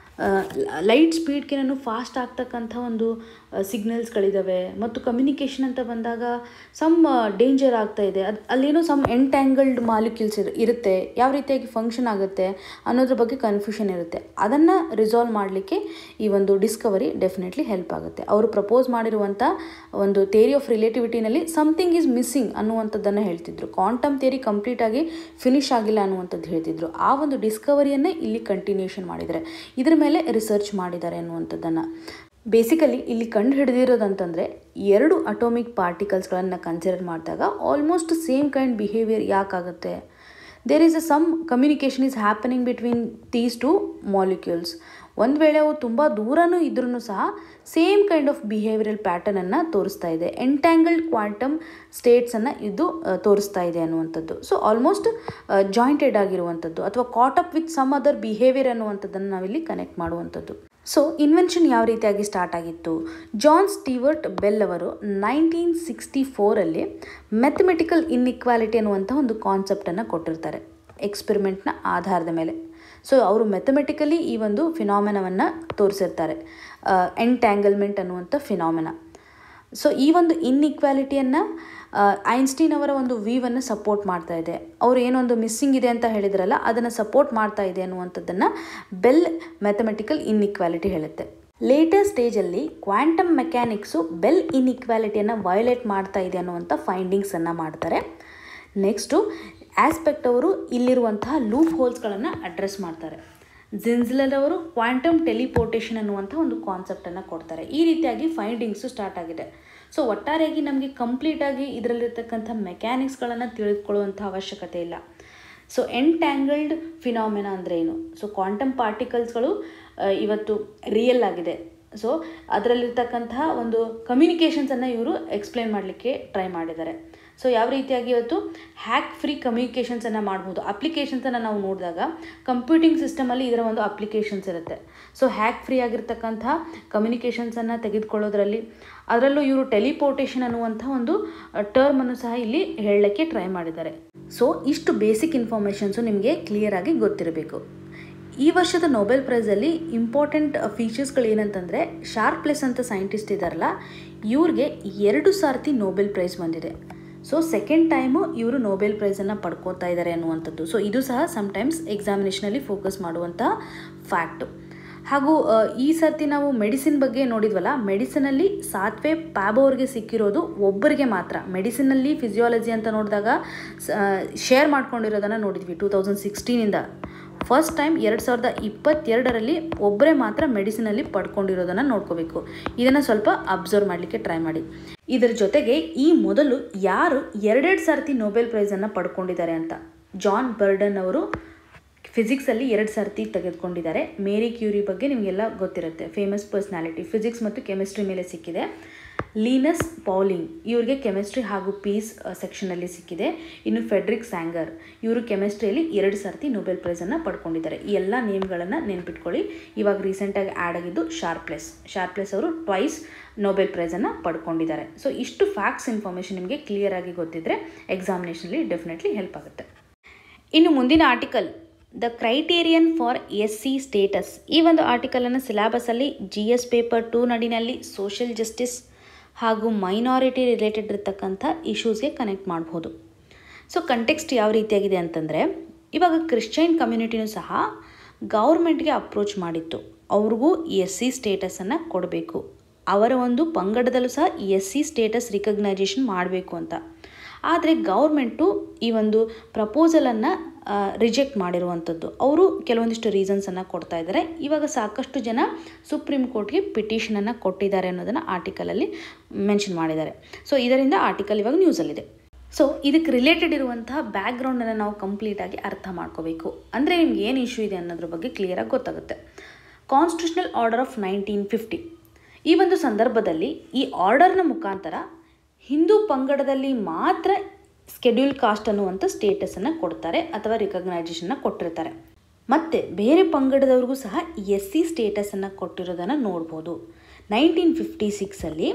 ಲೈಟ್ ಸ್ಪೀಡ್ಗಿನೂ ಫಾಸ್ಟ್ ಆಗ್ತಕ್ಕಂಥ ಒಂದು ಸಿಗ್ನಲ್ಸ್ಗಳಿದ್ದಾವೆ ಮತ್ತು ಕಮ್ಯುನಿಕೇಷನ್ ಅಂತ ಬಂದಾಗ ಸಮ್ ಡೇಂಜರ್ ಆಗ್ತಾ ಇದೆ ಅದು ಅಲ್ಲೇನೋ ಸಮ್ ಎಂಟ್ಯಾಂಗಲ್ಡ್ ಮಾಲಿಕ್ಯೂಲ್ಸ್ ಇರುತ್ತೆ ಯಾವ ರೀತಿಯಾಗಿ ಫಂಕ್ಷನ್ ಆಗುತ್ತೆ ಅನ್ನೋದ್ರ ಬಗ್ಗೆ ಕನ್ಫ್ಯೂಷನ್ ಇರುತ್ತೆ ಅದನ್ನು ರಿಸಾಲ್ವ್ ಮಾಡಲಿಕ್ಕೆ ಈ ಒಂದು ಡಿಸ್ಕವರಿ ಡೆಫಿನೆಟ್ಲಿ ಹೆಲ್ಪ್ ಆಗುತ್ತೆ ಅವರು ಪ್ರಪೋಸ್ ಮಾಡಿರುವಂಥ ಒಂದು ಥೇರಿ ಆಫ್ ರಿಲೇಟಿವಿಟಿನಲ್ಲಿ ಸಮಥಿಂಗ್ ಈಸ್ ಮಿಸ್ಸಿಂಗ್ ಅನ್ನುವಂಥದ್ದನ್ನು ಹೇಳ್ತಿದ್ರು ಕ್ವಾಂಟಮ್ ಥೇರಿ ಕಂಪ್ಲೀಟಾಗಿ ಫಿನಿಶ್ ಆಗಿಲ್ಲ ಅನ್ನುವಂಥದ್ದು ಹೇಳ್ತಿದ್ರು ಆ ಒಂದು ಡಿಸ್ಕವರಿಯನ್ನೇ ಇಲ್ಲಿ ಕಂಟಿನ್ಯೂಷನ್ ಮಾಡಿದ್ದಾರೆ ಇದರ ಮೇಲೆ ರಿಸರ್ಚ್ ಮಾಡಿದ್ದಾರೆ ಅನ್ನುವಂಥದ್ದನ್ನು ಬೇಸಿಕಲಿ ಇಲ್ಲಿ ಕಂಡು ಹಿಡಿದಿರೋದಂತಂದರೆ ಎರಡು ಅಟೋಮಿಕ್ ಪಾರ್ಟಿಕಲ್ಸ್ಗಳನ್ನು ಕನ್ಸಿಡರ್ ಮಾಡಿದಾಗ ಆಲ್ಮೋಸ್ಟ್ ಸೇಮ್ ಕೈಂಡ್ ಬಿಹೇವಿಯರ್ ಯಾಕಾಗುತ್ತೆ there is a some communication is happening between these two ಮಾಲಿಕ್ಯೂಲ್ಸ್ ಒಂದು ವೇಳೆ ಅವು ತುಂಬ ದೂರನೂ ಇದ್ರೂ ಸಹ ಸೇಮ್ ಕೈಂಡ್ ಆಫ್ ಬಿಹೇವಿಯರಲ್ ಪ್ಯಾಟರ್ನನ್ನು ತೋರಿಸ್ತಾ ಇದೆ ಎಂಟ್ಯಾಂಗಲ್ಡ್ ಕ್ವಾಂಟಮ್ ಸ್ಟೇಟ್ಸನ್ನು ಇದು ತೋರಿಸ್ತಾ ಇದೆ ಅನ್ನುವಂಥದ್ದು ಸೊ ಆಲ್ಮೋಸ್ಟ್ ಜಾಯಿಂಟೆಡ್ ಆಗಿರುವಂಥದ್ದು ಅಥವಾ caught up with some other behaviour ಅನ್ನುವಂಥದ್ದನ್ನು ನಾವಿಲ್ಲಿ ಕನೆಕ್ಟ್ ಮಾಡುವಂಥದ್ದು ಸೊ ಇನ್ವೆನ್ಷನ್ ಯಾವ ರೀತಿಯಾಗಿ ಸ್ಟಾರ್ಟ್ ಆಗಿತ್ತು ಜಾನ್ ಸ್ಟೀವರ್ಟ್ ಬೆಲ್ ಅವರು ನೈನ್ಟೀನ್ ಸಿಕ್ಸ್ಟಿ ಫೋರಲ್ಲಿ ಮೆಥಮೆಟಿಕಲ್ ಇನ್ಇಕ್ವಾಲಿಟಿ ಅನ್ನುವಂಥ ಒಂದು ಕಾನ್ಸೆಪ್ಟನ್ನು ಕೊಟ್ಟಿರ್ತಾರೆ ಎಕ್ಸ್ಪೆರಿಮೆಂಟ್ನ ಆಧಾರದ ಮೇಲೆ ಸೊ ಅವರು ಮೆಥಮೆಟಿಕಲಿ ಈ ಒಂದು ಫಿನಾಮಿನವನ್ನು ತೋರಿಸಿರ್ತಾರೆ ಎಂಟ್ಯಾಂಗಲ್ಮೆಂಟ್ ಅನ್ನುವಂಥ ಫಿನಾಮಿನ ಸೊ ಈ ಒಂದು ಇನ್ಇಕ್ವಾಲಿಟಿಯನ್ನು ಐನ್ಸ್ಟೀನ್ ಅವರ ಒಂದು ವೀವನ್ನು ಸಪೋರ್ಟ್ ಮಾಡ್ತಾ ಇದೆ ಅವರು ಏನೊಂದು ಮಿಸ್ಸಿಂಗ್ ಇದೆ ಅಂತ ಹೇಳಿದ್ರಲ್ಲ ಅದನ್ನು ಸಪೋರ್ಟ್ ಮಾಡ್ತಾ ಇದೆ ಅನ್ನುವಂಥದ್ದನ್ನು ಬೆಲ್ ಮ್ಯಾಥಮೆಟಿಕಲ್ ಇನ್ಇಕ್ವಾಲಿಟಿ ಹೇಳುತ್ತೆ ಲೇಟರ್ ಸ್ಟೇಜಲ್ಲಿ ಕ್ವಾಂಟಮ್ ಮೆಕ್ಯಾನಿಕ್ಸು ಬೆಲ್ ಇನ್ಇಕ್ವಾಲಿಟಿಯನ್ನು ವಯೋಲೇಟ್ ಮಾಡ್ತಾ ಇದೆ ಅನ್ನುವಂಥ ಫೈಂಡಿಂಗ್ಸನ್ನು ಮಾಡ್ತಾರೆ ನೆಕ್ಸ್ಟು ಆಸ್ಪೆಕ್ಟ್ ಅವರು ಇಲ್ಲಿರುವಂತಹ ಲೂಪ್ ಹೋಲ್ಸ್ಗಳನ್ನು ಅಡ್ರೆಸ್ ಮಾಡ್ತಾರೆ ಜಿನ್ಸ್ಲರ್ ಅವರು ಕ್ವಾಂಟಮ್ ಟೆಲಿಪೋರ್ಟೇಷನ್ ಅನ್ನುವಂಥ ಒಂದು ಕಾನ್ಸೆಪ್ಟನ್ನು ಕೊಡ್ತಾರೆ ಈ ರೀತಿಯಾಗಿ ಫೈಂಡಿಂಗ್ಸು ಸ್ಟಾರ್ಟ್ ಆಗಿದೆ ಸೊ ಒಟ್ಟಾರೆಯಾಗಿ ನಮಗೆ ಕಂಪ್ಲೀಟಾಗಿ ಇದರಲ್ಲಿರ್ತಕ್ಕಂಥ ಮೆಕ್ಯಾನಿಕ್ಸ್ಗಳನ್ನು ತಿಳಿದುಕೊಳ್ಳುವಂಥ ಅವಶ್ಯಕತೆ ಇಲ್ಲ ಸೊ ಎಂಟ್ಯಾಂಗಲ್ಡ್ ಫಿನಾಮಿನ ಅಂದರೆ ಏನು ಸೊ ಕ್ವಾಂಟಮ್ ಪಾರ್ಟಿಕಲ್ಸ್ಗಳು ಇವತ್ತು ರಿಯಲ್ ಆಗಿದೆ ಸೊ ಅದರಲ್ಲಿರ್ತಕ್ಕಂತಹ ಒಂದು ಕಮ್ಯುನಿಕೇಷನ್ಸನ್ನು ಇವರು ಎಕ್ಸ್ಪ್ಲೈನ್ ಮಾಡಲಿಕ್ಕೆ ಟ್ರೈ ಮಾಡಿದ್ದಾರೆ ಸೊ ಯಾವ ರೀತಿಯಾಗಿ ಇವತ್ತು ಹ್ಯಾಕ್ ಫ್ರೀ ಕಮ್ಯುನಿಕೇಷನ್ಸನ್ನು ಮಾಡ್ಬೋದು ಅಪ್ಲಿಕೇಶನ್ಸನ್ನು ನಾವು ನೋಡಿದಾಗ ಕಂಪ್ಯೂಟಿಂಗ್ ಸಿಸ್ಟಮಲ್ಲಿ ಇದರ ಒಂದು ಅಪ್ಲಿಕೇಶನ್ಸ್ ಇರುತ್ತೆ ಸೊ ಹ್ಯಾಕ್ ಫ್ರೀ ಆಗಿರ್ತಕ್ಕಂಥ ಕಮ್ಯುನಿಕೇಷನ್ಸನ್ನು ತೆಗೆದುಕೊಳ್ಳೋದ್ರಲ್ಲಿ ಅದರಲ್ಲೂ ಇವರು ಟೆಲಿಪೋರ್ಟೇಷನ್ ಅನ್ನುವಂಥ ಒಂದು ಟರ್ಮನ್ನು ಸಹ ಇಲ್ಲಿ ಹೇಳಲಿಕ್ಕೆ ಟ್ರೈ ಮಾಡಿದ್ದಾರೆ ಸೊ ಇಷ್ಟು ಬೇಸಿಕ್ ಇನ್ಫಾರ್ಮೇಷನ್ಸು ನಿಮಗೆ ಕ್ಲಿಯರಾಗಿ ಗೊತ್ತಿರಬೇಕು ಈ ವರ್ಷದ ನೊಬೆಲ್ ಪ್ರೈಸಲ್ಲಿ ಇಂಪಾರ್ಟೆಂಟ್ ಫೀಚರ್ಸ್ಗಳು ಏನಂತಂದರೆ ಶಾರ್ಪ್ಲೆಸ್ ಅಂತ ಸೈಂಟಿಸ್ಟ್ ಇದ್ದಾರಲ್ಲ ಇವ್ರಿಗೆ ಎರಡು ಸಾರ್ತಿ ನೊಬೆಲ್ ಪ್ರೈಸ್ ಬಂದಿದೆ ಸೊ ಸೆಕೆಂಡ್ ಟೈಮು ಇವರು ನೊಬೆಲ್ ಪ್ರೈಸನ್ನು ಪಡ್ಕೋತಾ ಇದ್ದಾರೆ ಅನ್ನುವಂಥದ್ದು ಸೊ ಇದು ಸಹ ಸಮ್ಟೈಮ್ಸ್ ಎಕ್ಸಾಮಿನೇಷನಲ್ಲಿ ಫೋಕಸ್ ಮಾಡುವಂಥ ಫ್ಯಾಕ್ಟು ಹಾಗೂ ಈ ಸರ್ತಿ ನಾವು ಮೆಡಿಸಿನ್ ಬಗ್ಗೆ ನೋಡಿದ್ವಲ್ಲ ಮೆಡಿಸಿನಲ್ಲಿ ಸಾತ್ವೆ ಪ್ಯಾಬ್ ಅವ್ರಿಗೆ ಸಿಕ್ಕಿರೋದು ಒಬ್ಬರಿಗೆ ಮಾತ್ರ ಮೆಡಿಸಿನಲ್ಲಿ ಫಿಸಿಯಾಲಜಿ ಅಂತ ನೋಡಿದಾಗ ಶೇರ್ ಮಾಡ್ಕೊಂಡಿರೋದನ್ನು ನೋಡಿದ್ವಿ ಟೂ ತೌಸಂಡ್ ಸಿಕ್ಸ್ಟೀನಿಂದ ಫಸ್ಟ್ ಟೈಮ್ ಎರಡು ಸಾವಿರದ ಇಪ್ಪತ್ತೆರಡರಲ್ಲಿ ಒಬ್ಬರೇ ಮಾತ್ರ ಮೆಡಿಸಿನಲ್ಲಿ ಪಡ್ಕೊಂಡಿರೋದನ್ನು ನೋಡ್ಕೋಬೇಕು ಇದನ್ನು ಸ್ವಲ್ಪ ಅಬ್ಸರ್ವ್ ಮಾಡಲಿಕ್ಕೆ ಟ್ರೈ ಮಾಡಿ ಇದರ ಜೊತೆಗೆ ಈ ಮೊದಲು ಯಾರು ಎರಡೆರಡು ಸರ್ತಿ ನೊಬೆಲ್ ಪ್ರೈಸನ್ನು ಪಡ್ಕೊಂಡಿದ್ದಾರೆ ಅಂತ ಜಾನ್ ಬರ್ಡನ್ ಅವರು ಫಿಸಿಕ್ಸಲ್ಲಿ ಎರಡು ಸರ್ತಿ ತೆಗೆದುಕೊಂಡಿದ್ದಾರೆ ಮೇರಿ ಕ್ಯೂರಿ ಬಗ್ಗೆ ನಿಮಗೆಲ್ಲ ಗೊತ್ತಿರುತ್ತೆ ಫೇಮಸ್ ಪರ್ಸ್ನಾಲಿಟಿ ಫಿಸಿಕ್ಸ್ ಮತ್ತು ಕೆಮಿಸ್ಟ್ರಿ ಮೇಲೆ ಸಿಕ್ಕಿದೆ ಲೀನಸ್ ಪೌಲಿಂಗ್ ಇವ್ರಿಗೆ ಕೆಮಿಸ್ಟ್ರಿ ಹಾಗೂ ಪೀಸ್ ಸೆಕ್ಷನಲ್ಲಿ ಸಿಕ್ಕಿದೆ ಇನ್ನು ಫೆಡ್ರಿಕ್ ಸ್ಯಾಂಗರ್ ಇವರು ಕೆಮಿಸ್ಟ್ರಿಯಲ್ಲಿ ಎರಡು ಸರ್ತಿ ನೊಬೆಲ್ ಪ್ರೈಸನ್ನು ಪಡ್ಕೊಂಡಿದ್ದಾರೆ ಈ ಎಲ್ಲ ನೇಮ್ಗಳನ್ನು ನೆನ್ಪಿಟ್ಕೊಳ್ಳಿ ಇವಾಗ ರೀಸೆಂಟಾಗಿ ಆ್ಯಡ್ ಆಗಿದ್ದು ಶಾರ್ಪ್ಲೆಸ್ ಶಾರ್ಪ್ಲೆಸ್ ಅವರು ಟ್ವೈಸ್ ನೊಬೆಲ್ ಪ್ರೈಸನ್ನು ಪಡ್ಕೊಂಡಿದ್ದಾರೆ ಸೊ ಇಷ್ಟು ಫ್ಯಾಕ್ಟ್ಸ್ ಇನ್ಫಾರ್ಮೇಷನ್ ನಿಮಗೆ ಕ್ಲಿಯರಾಗಿ ಗೊತ್ತಿದ್ದರೆ ಎಕ್ಸಾಮಿನೇಷನಲ್ಲಿ ಡೆಫಿನೆಟ್ಲಿ ಹೆಲ್ಪ್ ಆಗುತ್ತೆ ಇನ್ನು ಮುಂದಿನ article the criterion for S C status ಈ ಒಂದು ಆರ್ಟಿಕಲನ್ನು ಸಿಲೆಬಸಲ್ಲಿ ಜಿ ಎಸ್ ಪೇಪರ್ ಟೂ ನಡಿನಲ್ಲಿ ಸೋಷಿಯಲ್ ಜಸ್ಟಿಸ್ ಹಾಗೂ ಮೈನಾರಿಟಿ ರಿಲೇಟೆಡ್ ಇರತಕ್ಕಂಥ ಇಶ್ಯೂಸ್ಗೆ ಕನೆಕ್ಟ್ ಮಾಡ್ಬೋದು ಸೊ ಕಂಟೆಕ್ಸ್ಟ್ ಯಾವ ರೀತಿಯಾಗಿದೆ ಅಂತಂದರೆ ಇವಾಗ ಕ್ರಿಶ್ಚಿಯನ್ ಕಮ್ಯುನಿಟಿನೂ ಸಹ ಗೌರ್ಮೆಂಟ್ಗೆ ಅಪ್ರೋಚ್ ಮಾಡಿತ್ತು ಅವ್ರಿಗೂ ಎಸ್ ಸಿ ಸ್ಟೇಟಸನ್ನು ಕೊಡಬೇಕು ಅವರ ಒಂದು ಪಂಗಡದಲ್ಲೂ ಸಹ ಎಸ್ ಸಿ ಸ್ಟೇಟಸ್ ರಿಕಗ್ನೈಜೇಷನ್ ಮಾಡಬೇಕು ಅಂತ ಆದರೆ ಗೌರ್ಮೆಂಟು ಈ ಒಂದು ಪ್ರಪೋಸಲನ್ನು ರಿಜೆಕ್ಟ್ ಮಾಡಿರುವಂಥದ್ದು ಅವರು ಕೆಲವೊಂದಿಷ್ಟು ರೀಸನ್ಸನ್ನು ಕೊಡ್ತಾ ಇದ್ದಾರೆ ಇವಾಗ ಸಾಕಷ್ಟು ಜನ ಸುಪ್ರೀಂ ಕೋರ್ಟ್ಗೆ ಪಿಟಿಷನನ್ನು ಕೊಟ್ಟಿದ್ದಾರೆ ಅನ್ನೋದನ್ನು ಆರ್ಟಿಕಲಲ್ಲಿ ಮೆನ್ಷನ್ ಮಾಡಿದ್ದಾರೆ ಸೊ ಇದರಿಂದ ಆರ್ಟಿಕಲ್ ಇವಾಗ ನ್ಯೂಸಲ್ಲಿದೆ ಸೊ ಇದಕ್ಕೆ ರಿಲೇಟೆಡ್ ಇರುವಂತಹ ಬ್ಯಾಕ್ಗ್ರೌಂಡನ್ನು ನಾವು ಕಂಪ್ಲೀಟಾಗಿ ಅರ್ಥ ಮಾಡ್ಕೋಬೇಕು ಅಂದರೆ ನಿಮ್ಗೆ ಏನು ಇಶ್ಯೂ ಇದೆ ಅನ್ನೋದ್ರ ಬಗ್ಗೆ ಕ್ಲಿಯರಾಗಿ ಗೊತ್ತಾಗುತ್ತೆ constitutional order of nineteen fifty ಈ ಒಂದು ಸಂದರ್ಭದಲ್ಲಿ ಈ ಆರ್ಡರ್ನ ಮುಖಾಂತರ ಹಿಂದೂ ಪಂಗಡದಲ್ಲಿ ಮಾತ್ರ ಸ್ಕೆಡ್ಯೂಲ್ ಕಾಸ್ಟ್ ಅನ್ನುವಂಥ ಸ್ಟೇಟಸನ್ನು ಕೊಡ್ತಾರೆ ಅಥವಾ ರಿಕಗ್ನೈಜೇಷನ್ನ ಕೊಟ್ಟಿರ್ತಾರೆ ಮತ್ತು ಬೇರೆ ಪಂಗಡದವ್ರಿಗೂ ಸಹ ಎಸ್ ಸಿ ಸ್ಟೇಟಸನ್ನು ಕೊಟ್ಟಿರೋದನ್ನು ನೋಡ್ಬೋದು ನೈನ್ಟೀನ್ ಫಿಫ್ಟಿ ಸಿಕ್ಸಲ್ಲಿ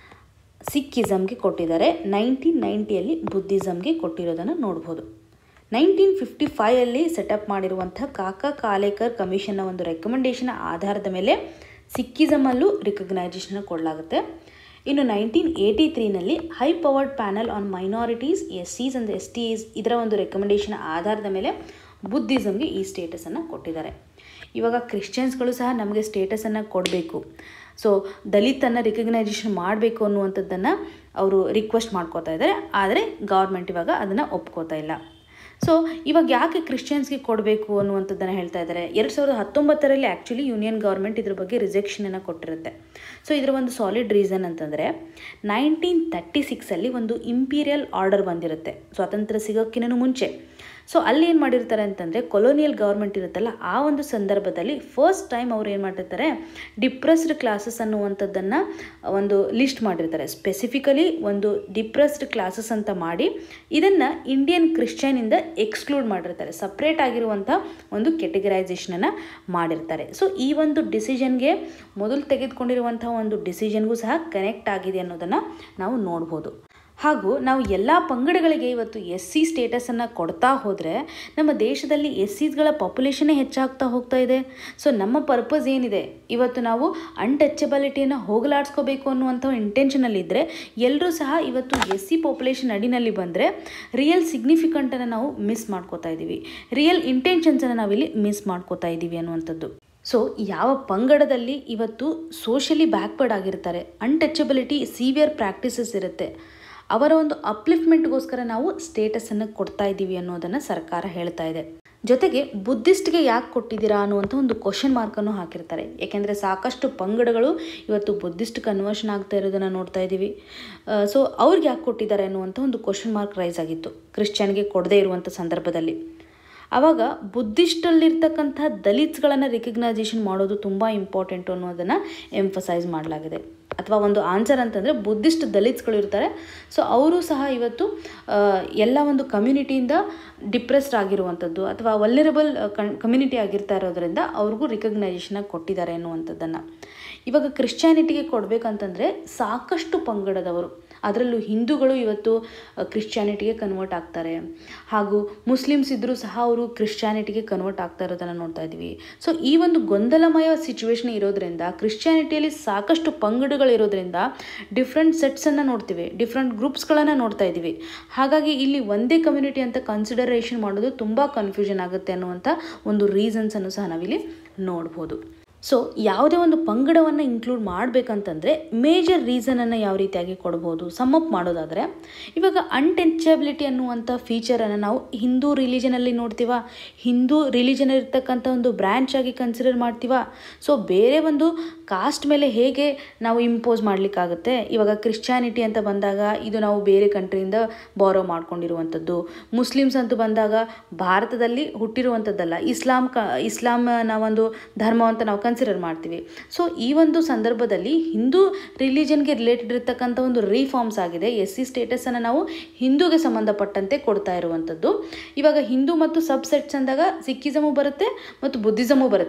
ಸಿಕ್ಕಿಸಮ್ಗೆ ಕೊಟ್ಟಿದ್ದಾರೆ ನೈನ್ಟೀನ್ ನೈಂಟಿಯಲ್ಲಿ ಬುದ್ಧಿಸಮ್ಗೆ ಕೊಟ್ಟಿರೋದನ್ನು ನೋಡ್ಬೋದು ನೈನ್ಟೀನ್ ಫಿಫ್ಟಿ ಫೈವಲ್ಲಿ ಸೆಟಪ್ ಮಾಡಿರುವಂಥ ಕಾಕಾ ಕಾಲೇಕರ್ ಕಮಿಷನ್ನ ಒಂದು ರೆಕಮೆಂಡೇಷನ್ ಆಧಾರದ ಮೇಲೆ ಸಿಕ್ಕಿಸಮಲ್ಲೂ ರಿಕಗ್ನೈಜೇಷನ್ ಕೊಡಲಾಗುತ್ತೆ ಇನ್ನು ನೈನ್ಟೀನ್ ಏಯ್ಟಿ ತ್ರೀನಲ್ಲಿ high powered panel on minorities S Cs and S T S ಇದರ ಒಂದು ರೆಕಮೆಂಡೇಷನ್ ಆಧಾರದ ಮೇಲೆ ಬುದ್ಧಿಸಮ್ಗೆ ಈ ಸ್ಟೇಟಸನ್ನು ಕೊಟ್ಟಿದ್ದಾರೆ ಇವಾಗ ಕ್ರಿಶ್ಚಿಯನ್ಸ್ಗಳು ಸಹ ನಮಗೆ ಸ್ಟೇಟಸನ್ನು ಕೊಡಬೇಕು ಸೊ ದಲಿತನ್ನು ರಿಕಗ್ನೈಜೇಷನ್ ಮಾಡಬೇಕು ಅನ್ನುವಂಥದ್ದನ್ನು ಅವರು ರಿಕ್ವೆಸ್ಟ್ ಮಾಡ್ಕೋತಾ ಇದ್ದಾರೆ ಆದರೆ ಗೌರ್ಮೆಂಟ್ ಇವಾಗ ಅದನ್ನು ಒಪ್ಕೋತಾ ಇಲ್ಲ ಸೊ ಇವಾಗ ಯಾಕೆ ಕ್ರಿಶ್ಚಿಯನ್ಸ್ಗೆ ಕೊಡಬೇಕು ಅನ್ನುವಂಥದ್ದನ್ನು ಹೇಳ್ತಾ ಇದ್ದಾರೆ ಎರಡು ಸಾವಿರದ ಹತ್ತೊಂಬತ್ತರಲ್ಲಿ ಆ್ಯಕ್ಚುಲಿ ಯೂನಿಯನ್ ಗೌರ್ಮೆಂಟ್ ಇದ್ರ ಬಗ್ಗೆ ರಿಜೆಕ್ಷನನ್ನು ಕೊಟ್ಟಿರುತ್ತೆ ಸೊ ಇದರ ಒಂದು ಸಾಲಿಡ್ ರೀಸನ್ ಅಂತಂದರೆ ನೈನ್ಟೀನ್ ತರ್ಟಿ ಸಿಕ್ಸಲ್ಲಿ ಒಂದು ಇಂಪೀರಿಯಲ್ ಆರ್ಡರ್ ಬಂದಿರುತ್ತೆ ಸ್ವಾತಂತ್ರ್ಯ ಸಿಗೋಕ್ಕಿಂತ ಮುಂಚೆ ಸೊ ಅಲ್ಲಿ ಏನು ಮಾಡಿರ್ತಾರೆ ಅಂತಂದರೆ ಕೊಲೋನಿಯಲ್ ಗೌರ್ಮೆಂಟ್ ಇರುತ್ತಲ್ಲ ಆ ಒಂದು ಸಂದರ್ಭದಲ್ಲಿ ಫಸ್ಟ್ ಟೈಮ್ ಅವ್ರು ಏನು ಮಾಡಿರ್ತಾರೆ ಡಿಪ್ರೆಸ್ಡ್ ಕ್ಲಾಸಸ್ ಅನ್ನುವಂಥದ್ದನ್ನು ಒಂದು ಲಿಸ್ಟ್ ಮಾಡಿರ್ತಾರೆ ಸ್ಪೆಸಿಫಿಕಲಿ ಒಂದು ಡಿಪ್ರೆಸ್ಡ್ ಕ್ಲಾಸಸ್ ಅಂತ ಮಾಡಿ ಇದನ್ನು ಇಂಡಿಯನ್ ಕ್ರಿಶ್ಚಿಯನಿಂದ ಎಕ್ಸ್ಕ್ಲೂಡ್ ಮಾಡಿರ್ತಾರೆ ಸಪ್ರೇಟ್ ಆಗಿರುವಂಥ ಒಂದು ಕೆಟಗರೈಸೇಷನನ್ನು ಮಾಡಿರ್ತಾರೆ ಸೊ ಈ ಒಂದು ಡಿಸಿಷನ್ಗೆ ಮೊದಲು ತೆಗೆದುಕೊಂಡಿರುವಂಥ ಒಂದು ಡಿಸಿಷನ್ಗೂ ಸಹ ಕನೆಕ್ಟ್ ಆಗಿದೆ ಅನ್ನೋದನ್ನು ನಾವು ನೋಡ್ಬೋದು ಹಾಗೂ ನಾವು ಎಲ್ಲ ಪಂಗಡಗಳಿಗೆ ಇವತ್ತು ಎಸ್ ಸಿ ಸ್ಟೇಟಸನ್ನು ಕೊಡ್ತಾ ಹೋದರೆ ನಮ್ಮ ದೇಶದಲ್ಲಿ ಎಸ್ ಸಿಸ್ಗಳ ಪಾಪ್ಯುಲೇಷನ್ನೇ ಹೆಚ್ಚಾಗ್ತಾ ಹೋಗ್ತಾ ಇದೆ ಸೊ ನಮ್ಮ ಪರ್ಪಸ್ ಏನಿದೆ ಇವತ್ತು ನಾವು ಅನ್ಟಚಬಿಲಿಟಿಯನ್ನು ಹೋಗಲಾಡಿಸ್ಕೋಬೇಕು ಅನ್ನುವಂಥ ಇಂಟೆನ್ಷನಲ್ಲಿದ್ದರೆ ಎಲ್ಲರೂ ಸಹ ಇವತ್ತು ಎಸ್ ಸಿ ಪಾಪ್ಯುಲೇಷನ್ ಅಡಿನಲ್ಲಿ ಬಂದರೆ ರಿಯಲ್ ಸಿಗ್ನಿಫಿಕೆಂಟನ್ನು ನಾವು ಮಿಸ್ ಮಾಡ್ಕೋತಾ ಇದ್ದೀವಿ ರಿಯಲ್ ಇಂಟೆನ್ಷನ್ಸನ್ನು ನಾವಿಲ್ಲಿ ಮಿಸ್ ಮಾಡ್ಕೋತಾ ಇದ್ದೀವಿ ಅನ್ನುವಂಥದ್ದು ಸೊ ಯಾವ ಪಂಗಡದಲ್ಲಿ ಇವತ್ತು ಸೋಷಲಿ ಬ್ಯಾಕ್ವರ್ಡ್ ಆಗಿರ್ತಾರೆ ಅನ್ಟಚಬಿಲಿಟಿ ಸೀವಿಯರ್ ಪ್ರಾಕ್ಟೀಸಸ್ ಇರುತ್ತೆ ಅವರ ಒಂದು ಅಪ್ಲಿಫ್ಟ್ಮೆಂಟ್ಗೋಸ್ಕರ ನಾವು ಸ್ಟೇಟಸನ್ನು ಕೊಡ್ತಾ ಇದ್ದೀವಿ ಅನ್ನೋದನ್ನು ಸರ್ಕಾರ ಹೇಳ್ತಾ ಇದೆ ಜೊತೆಗೆ ಬುದ್ಧಿಸ್ಟ್ಗೆ ಯಾಕೆ ಕೊಟ್ಟಿದ್ದೀರಾ ಅನ್ನುವಂಥ ಒಂದು ಕ್ವಶನ್ ಮಾರ್ಕನ್ನು ಹಾಕಿರ್ತಾರೆ ಯಾಕೆಂದರೆ ಸಾಕಷ್ಟು ಪಂಗಡಗಳು ಇವತ್ತು ಬುದ್ಧಿಸ್ಟ್ ಕನ್ವರ್ಷನ್ ಆಗ್ತಾ ಇರೋದನ್ನು ನೋಡ್ತಾ ಇದ್ದೀವಿ ಸೊ ಅವ್ರಿಗೆ ಯಾಕೆ ಕೊಟ್ಟಿದ್ದಾರೆ ಅನ್ನುವಂಥ ಒಂದು ಕ್ವಶನ್ ಮಾರ್ಕ್ ರೈಸ್ ಆಗಿತ್ತು ಕ್ರಿಶ್ಚಿಯನ್ಗೆ ಕೊಡದೇ ಇರುವಂಥ ಸಂದರ್ಭದಲ್ಲಿ ಆವಾಗ ಬುದ್ಧಿಸ್ಟಲ್ಲಿರ್ತಕ್ಕಂಥ ದಲಿತ್ಸ್ಗಳನ್ನು ರಿಕಗ್ನೈಸೇಷನ್ ಮಾಡೋದು ತುಂಬ ಇಂಪಾರ್ಟೆಂಟು ಅನ್ನೋದನ್ನು ಎಂಫಸೈಸ್ ಮಾಡಲಾಗಿದೆ ಅಥವಾ ಒಂದು ಆನ್ಸರ್ ಅಂತಂದರೆ ಬುದ್ಧಿಸ್ಟ್ ದಲಿತ್ಸ್ಗಳು ಇರ್ತಾರೆ ಸೊ ಅವರು ಸಹ ಇವತ್ತು ಎಲ್ಲ ಒಂದು ಕಮ್ಯುನಿಟಿಯಿಂದ ಡಿಪ್ರೆಸ್ಡ್ ಆಗಿರುವಂಥದ್ದು ಅಥವಾ ವಲ್ನರಬಲ್ ಕನ್ ಕಮ್ಯುನಿಟಿ ಆಗಿರ್ತಾ ಇರೋದ್ರಿಂದ ಅವ್ರಿಗೂ ರಿಕಗ್ನೈಸೇಷನ್ ಕೊಟ್ಟಿದ್ದಾರೆ ಅನ್ನುವಂಥದ್ದನ್ನು ಇವಾಗ ಕ್ರಿಶ್ಚಿಯಾನಿಟಿಗೆ ಕೊಡಬೇಕಂತಂದರೆ ಸಾಕಷ್ಟು ಪಂಗಡದವರು ಅದರಲ್ಲೂ ಹಿಂದೂಗಳು ಇವತ್ತು ಕ್ರಿಶ್ಚಿಯಾನಿಟಿಗೆ ಕನ್ವರ್ಟ್ ಆಗ್ತಾರೆ ಹಾಗೂ ಮುಸ್ಲಿಮ್ಸ್ ಇದ್ದರೂ ಸಹ ಅವರು ಕ್ರಿಶ್ಚಿಯಾನಿಟಿಗೆ ಕನ್ವರ್ಟ್ ಆಗ್ತಾ ಇರೋದನ್ನು ನೋಡ್ತಾ ಇದ್ದೀವಿ ಸೊ ಈ ಒಂದು ಗೊಂದಲಮಯ ಸಿಚುವೇಶನ್ ಇರೋದ್ರಿಂದ ಕ್ರಿಶ್ಚಿಯಾನಿಟಿಯಲ್ಲಿ ಸಾಕಷ್ಟು ಪಂಗಡಗಳಿರೋದ್ರಿಂದ ಡಿಫ್ರೆಂಟ್ ಸೆಟ್ಸನ್ನು ನೋಡ್ತೀವಿ ಡಿಫ್ರೆಂಟ್ ಗ್ರೂಪ್ಸ್ಗಳನ್ನು ನೋಡ್ತಾ ಇದ್ದೀವಿ ಹಾಗಾಗಿ ಇಲ್ಲಿ ಒಂದೇ ಕಮ್ಯುನಿಟಿ ಅಂತ ಕನ್ಸಿಡರೇಷನ್ ಮಾಡೋದು ತುಂಬ ಕನ್ಫ್ಯೂಷನ್ ಆಗುತ್ತೆ ಅನ್ನುವಂಥ ಒಂದು ರೀಸನ್ಸನ್ನು ಸಹ ನಾವಿಲ್ಲಿ ನೋಡ್ಬೋದು ಸೊ ಯಾವುದೇ ಒಂದು ಪಂಗಡವನ್ನು ಇನ್ಕ್ಲೂಡ್ ಮಾಡಬೇಕಂತಂದರೆ ಮೇಜರ್ ರೀಸನನ್ನು ಯಾವ ರೀತಿಯಾಗಿ ಕೊಡ್ಬೋದು ಸಮ್ಮಪ್ ಮಾಡೋದಾದರೆ ಇವಾಗ ಅನ್ಟೆಂಚಬಿಲಿಟಿ ಅನ್ನುವಂಥ ಫೀಚರನ್ನು ನಾವು ಹಿಂದೂ ರಿಲಿಜನಲ್ಲಿ ನೋಡ್ತೀವ ಹಿಂದೂ ರಿಲಿಜನ್ ಇರ್ತಕ್ಕಂಥ ಒಂದು ಬ್ರ್ಯಾಂಚ್ ಆಗಿ ಕನ್ಸಿಡರ್ ಮಾಡ್ತೀವ ಸೊ ಬೇರೆ ಒಂದು ಕಾಸ್ಟ್ ಮೇಲೆ ಹೇಗೆ ನಾವು ಇಂಪೋಸ್ ಮಾಡಲಿಕ್ಕಾಗುತ್ತೆ ಇವಾಗ ಕ್ರಿಶ್ಚಿಯಾನಿಟಿ ಅಂತ ಬಂದಾಗ ಇದು ನಾವು ಬೇರೆ ಕಂಟ್ರಿಯಿಂದ ಬಾರೋ ಮಾಡ್ಕೊಂಡಿರುವಂಥದ್ದು ಮುಸ್ಲಿಮ್ಸ್ ಅಂತೂ ಬಂದಾಗ ಭಾರತದಲ್ಲಿ ಹುಟ್ಟಿರುವಂಥದ್ದಲ್ಲ ಇಸ್ಲಾಂ ಕ ಇಸ್ಲಾಂನ ಒಂದು ಧರ್ಮ ಅಂತ ನಾವು ಕನ್ಸಿಡರ್ ಮಾಡ್ತೀವಿ ಸೊ ಈ ಒಂದು ಸಂದರ್ಭದಲ್ಲಿ ಹಿಂದೂ ರಿಲಿಜನ್ಗೆ ರಿಲೇಟೆಡ್ ಇರತಕ್ಕಂಥ ಒಂದು ರೀಫಾರ್ಮ್ಸ್ ಆಗಿದೆ ಎಸ್ ಸಿ ಸ್ಟೇಟಸನ್ನು ನಾವು ಹಿಂದೂಗೆ ಸಂಬಂಧಪಟ್ಟಂತೆ ಕೊಡ್ತಾ ಇರುವಂಥದ್ದು ಇವಾಗ ಹಿಂದೂ ಮತ್ತು ಸಬ್ಸೆಟ್ಸ್ ಅಂದಾಗ ಸಿಕ್ಕಿಸಮು ಬರುತ್ತೆ ಮತ್ತು ಬುದ್ಧಿಸಮು ಬರುತ್ತೆ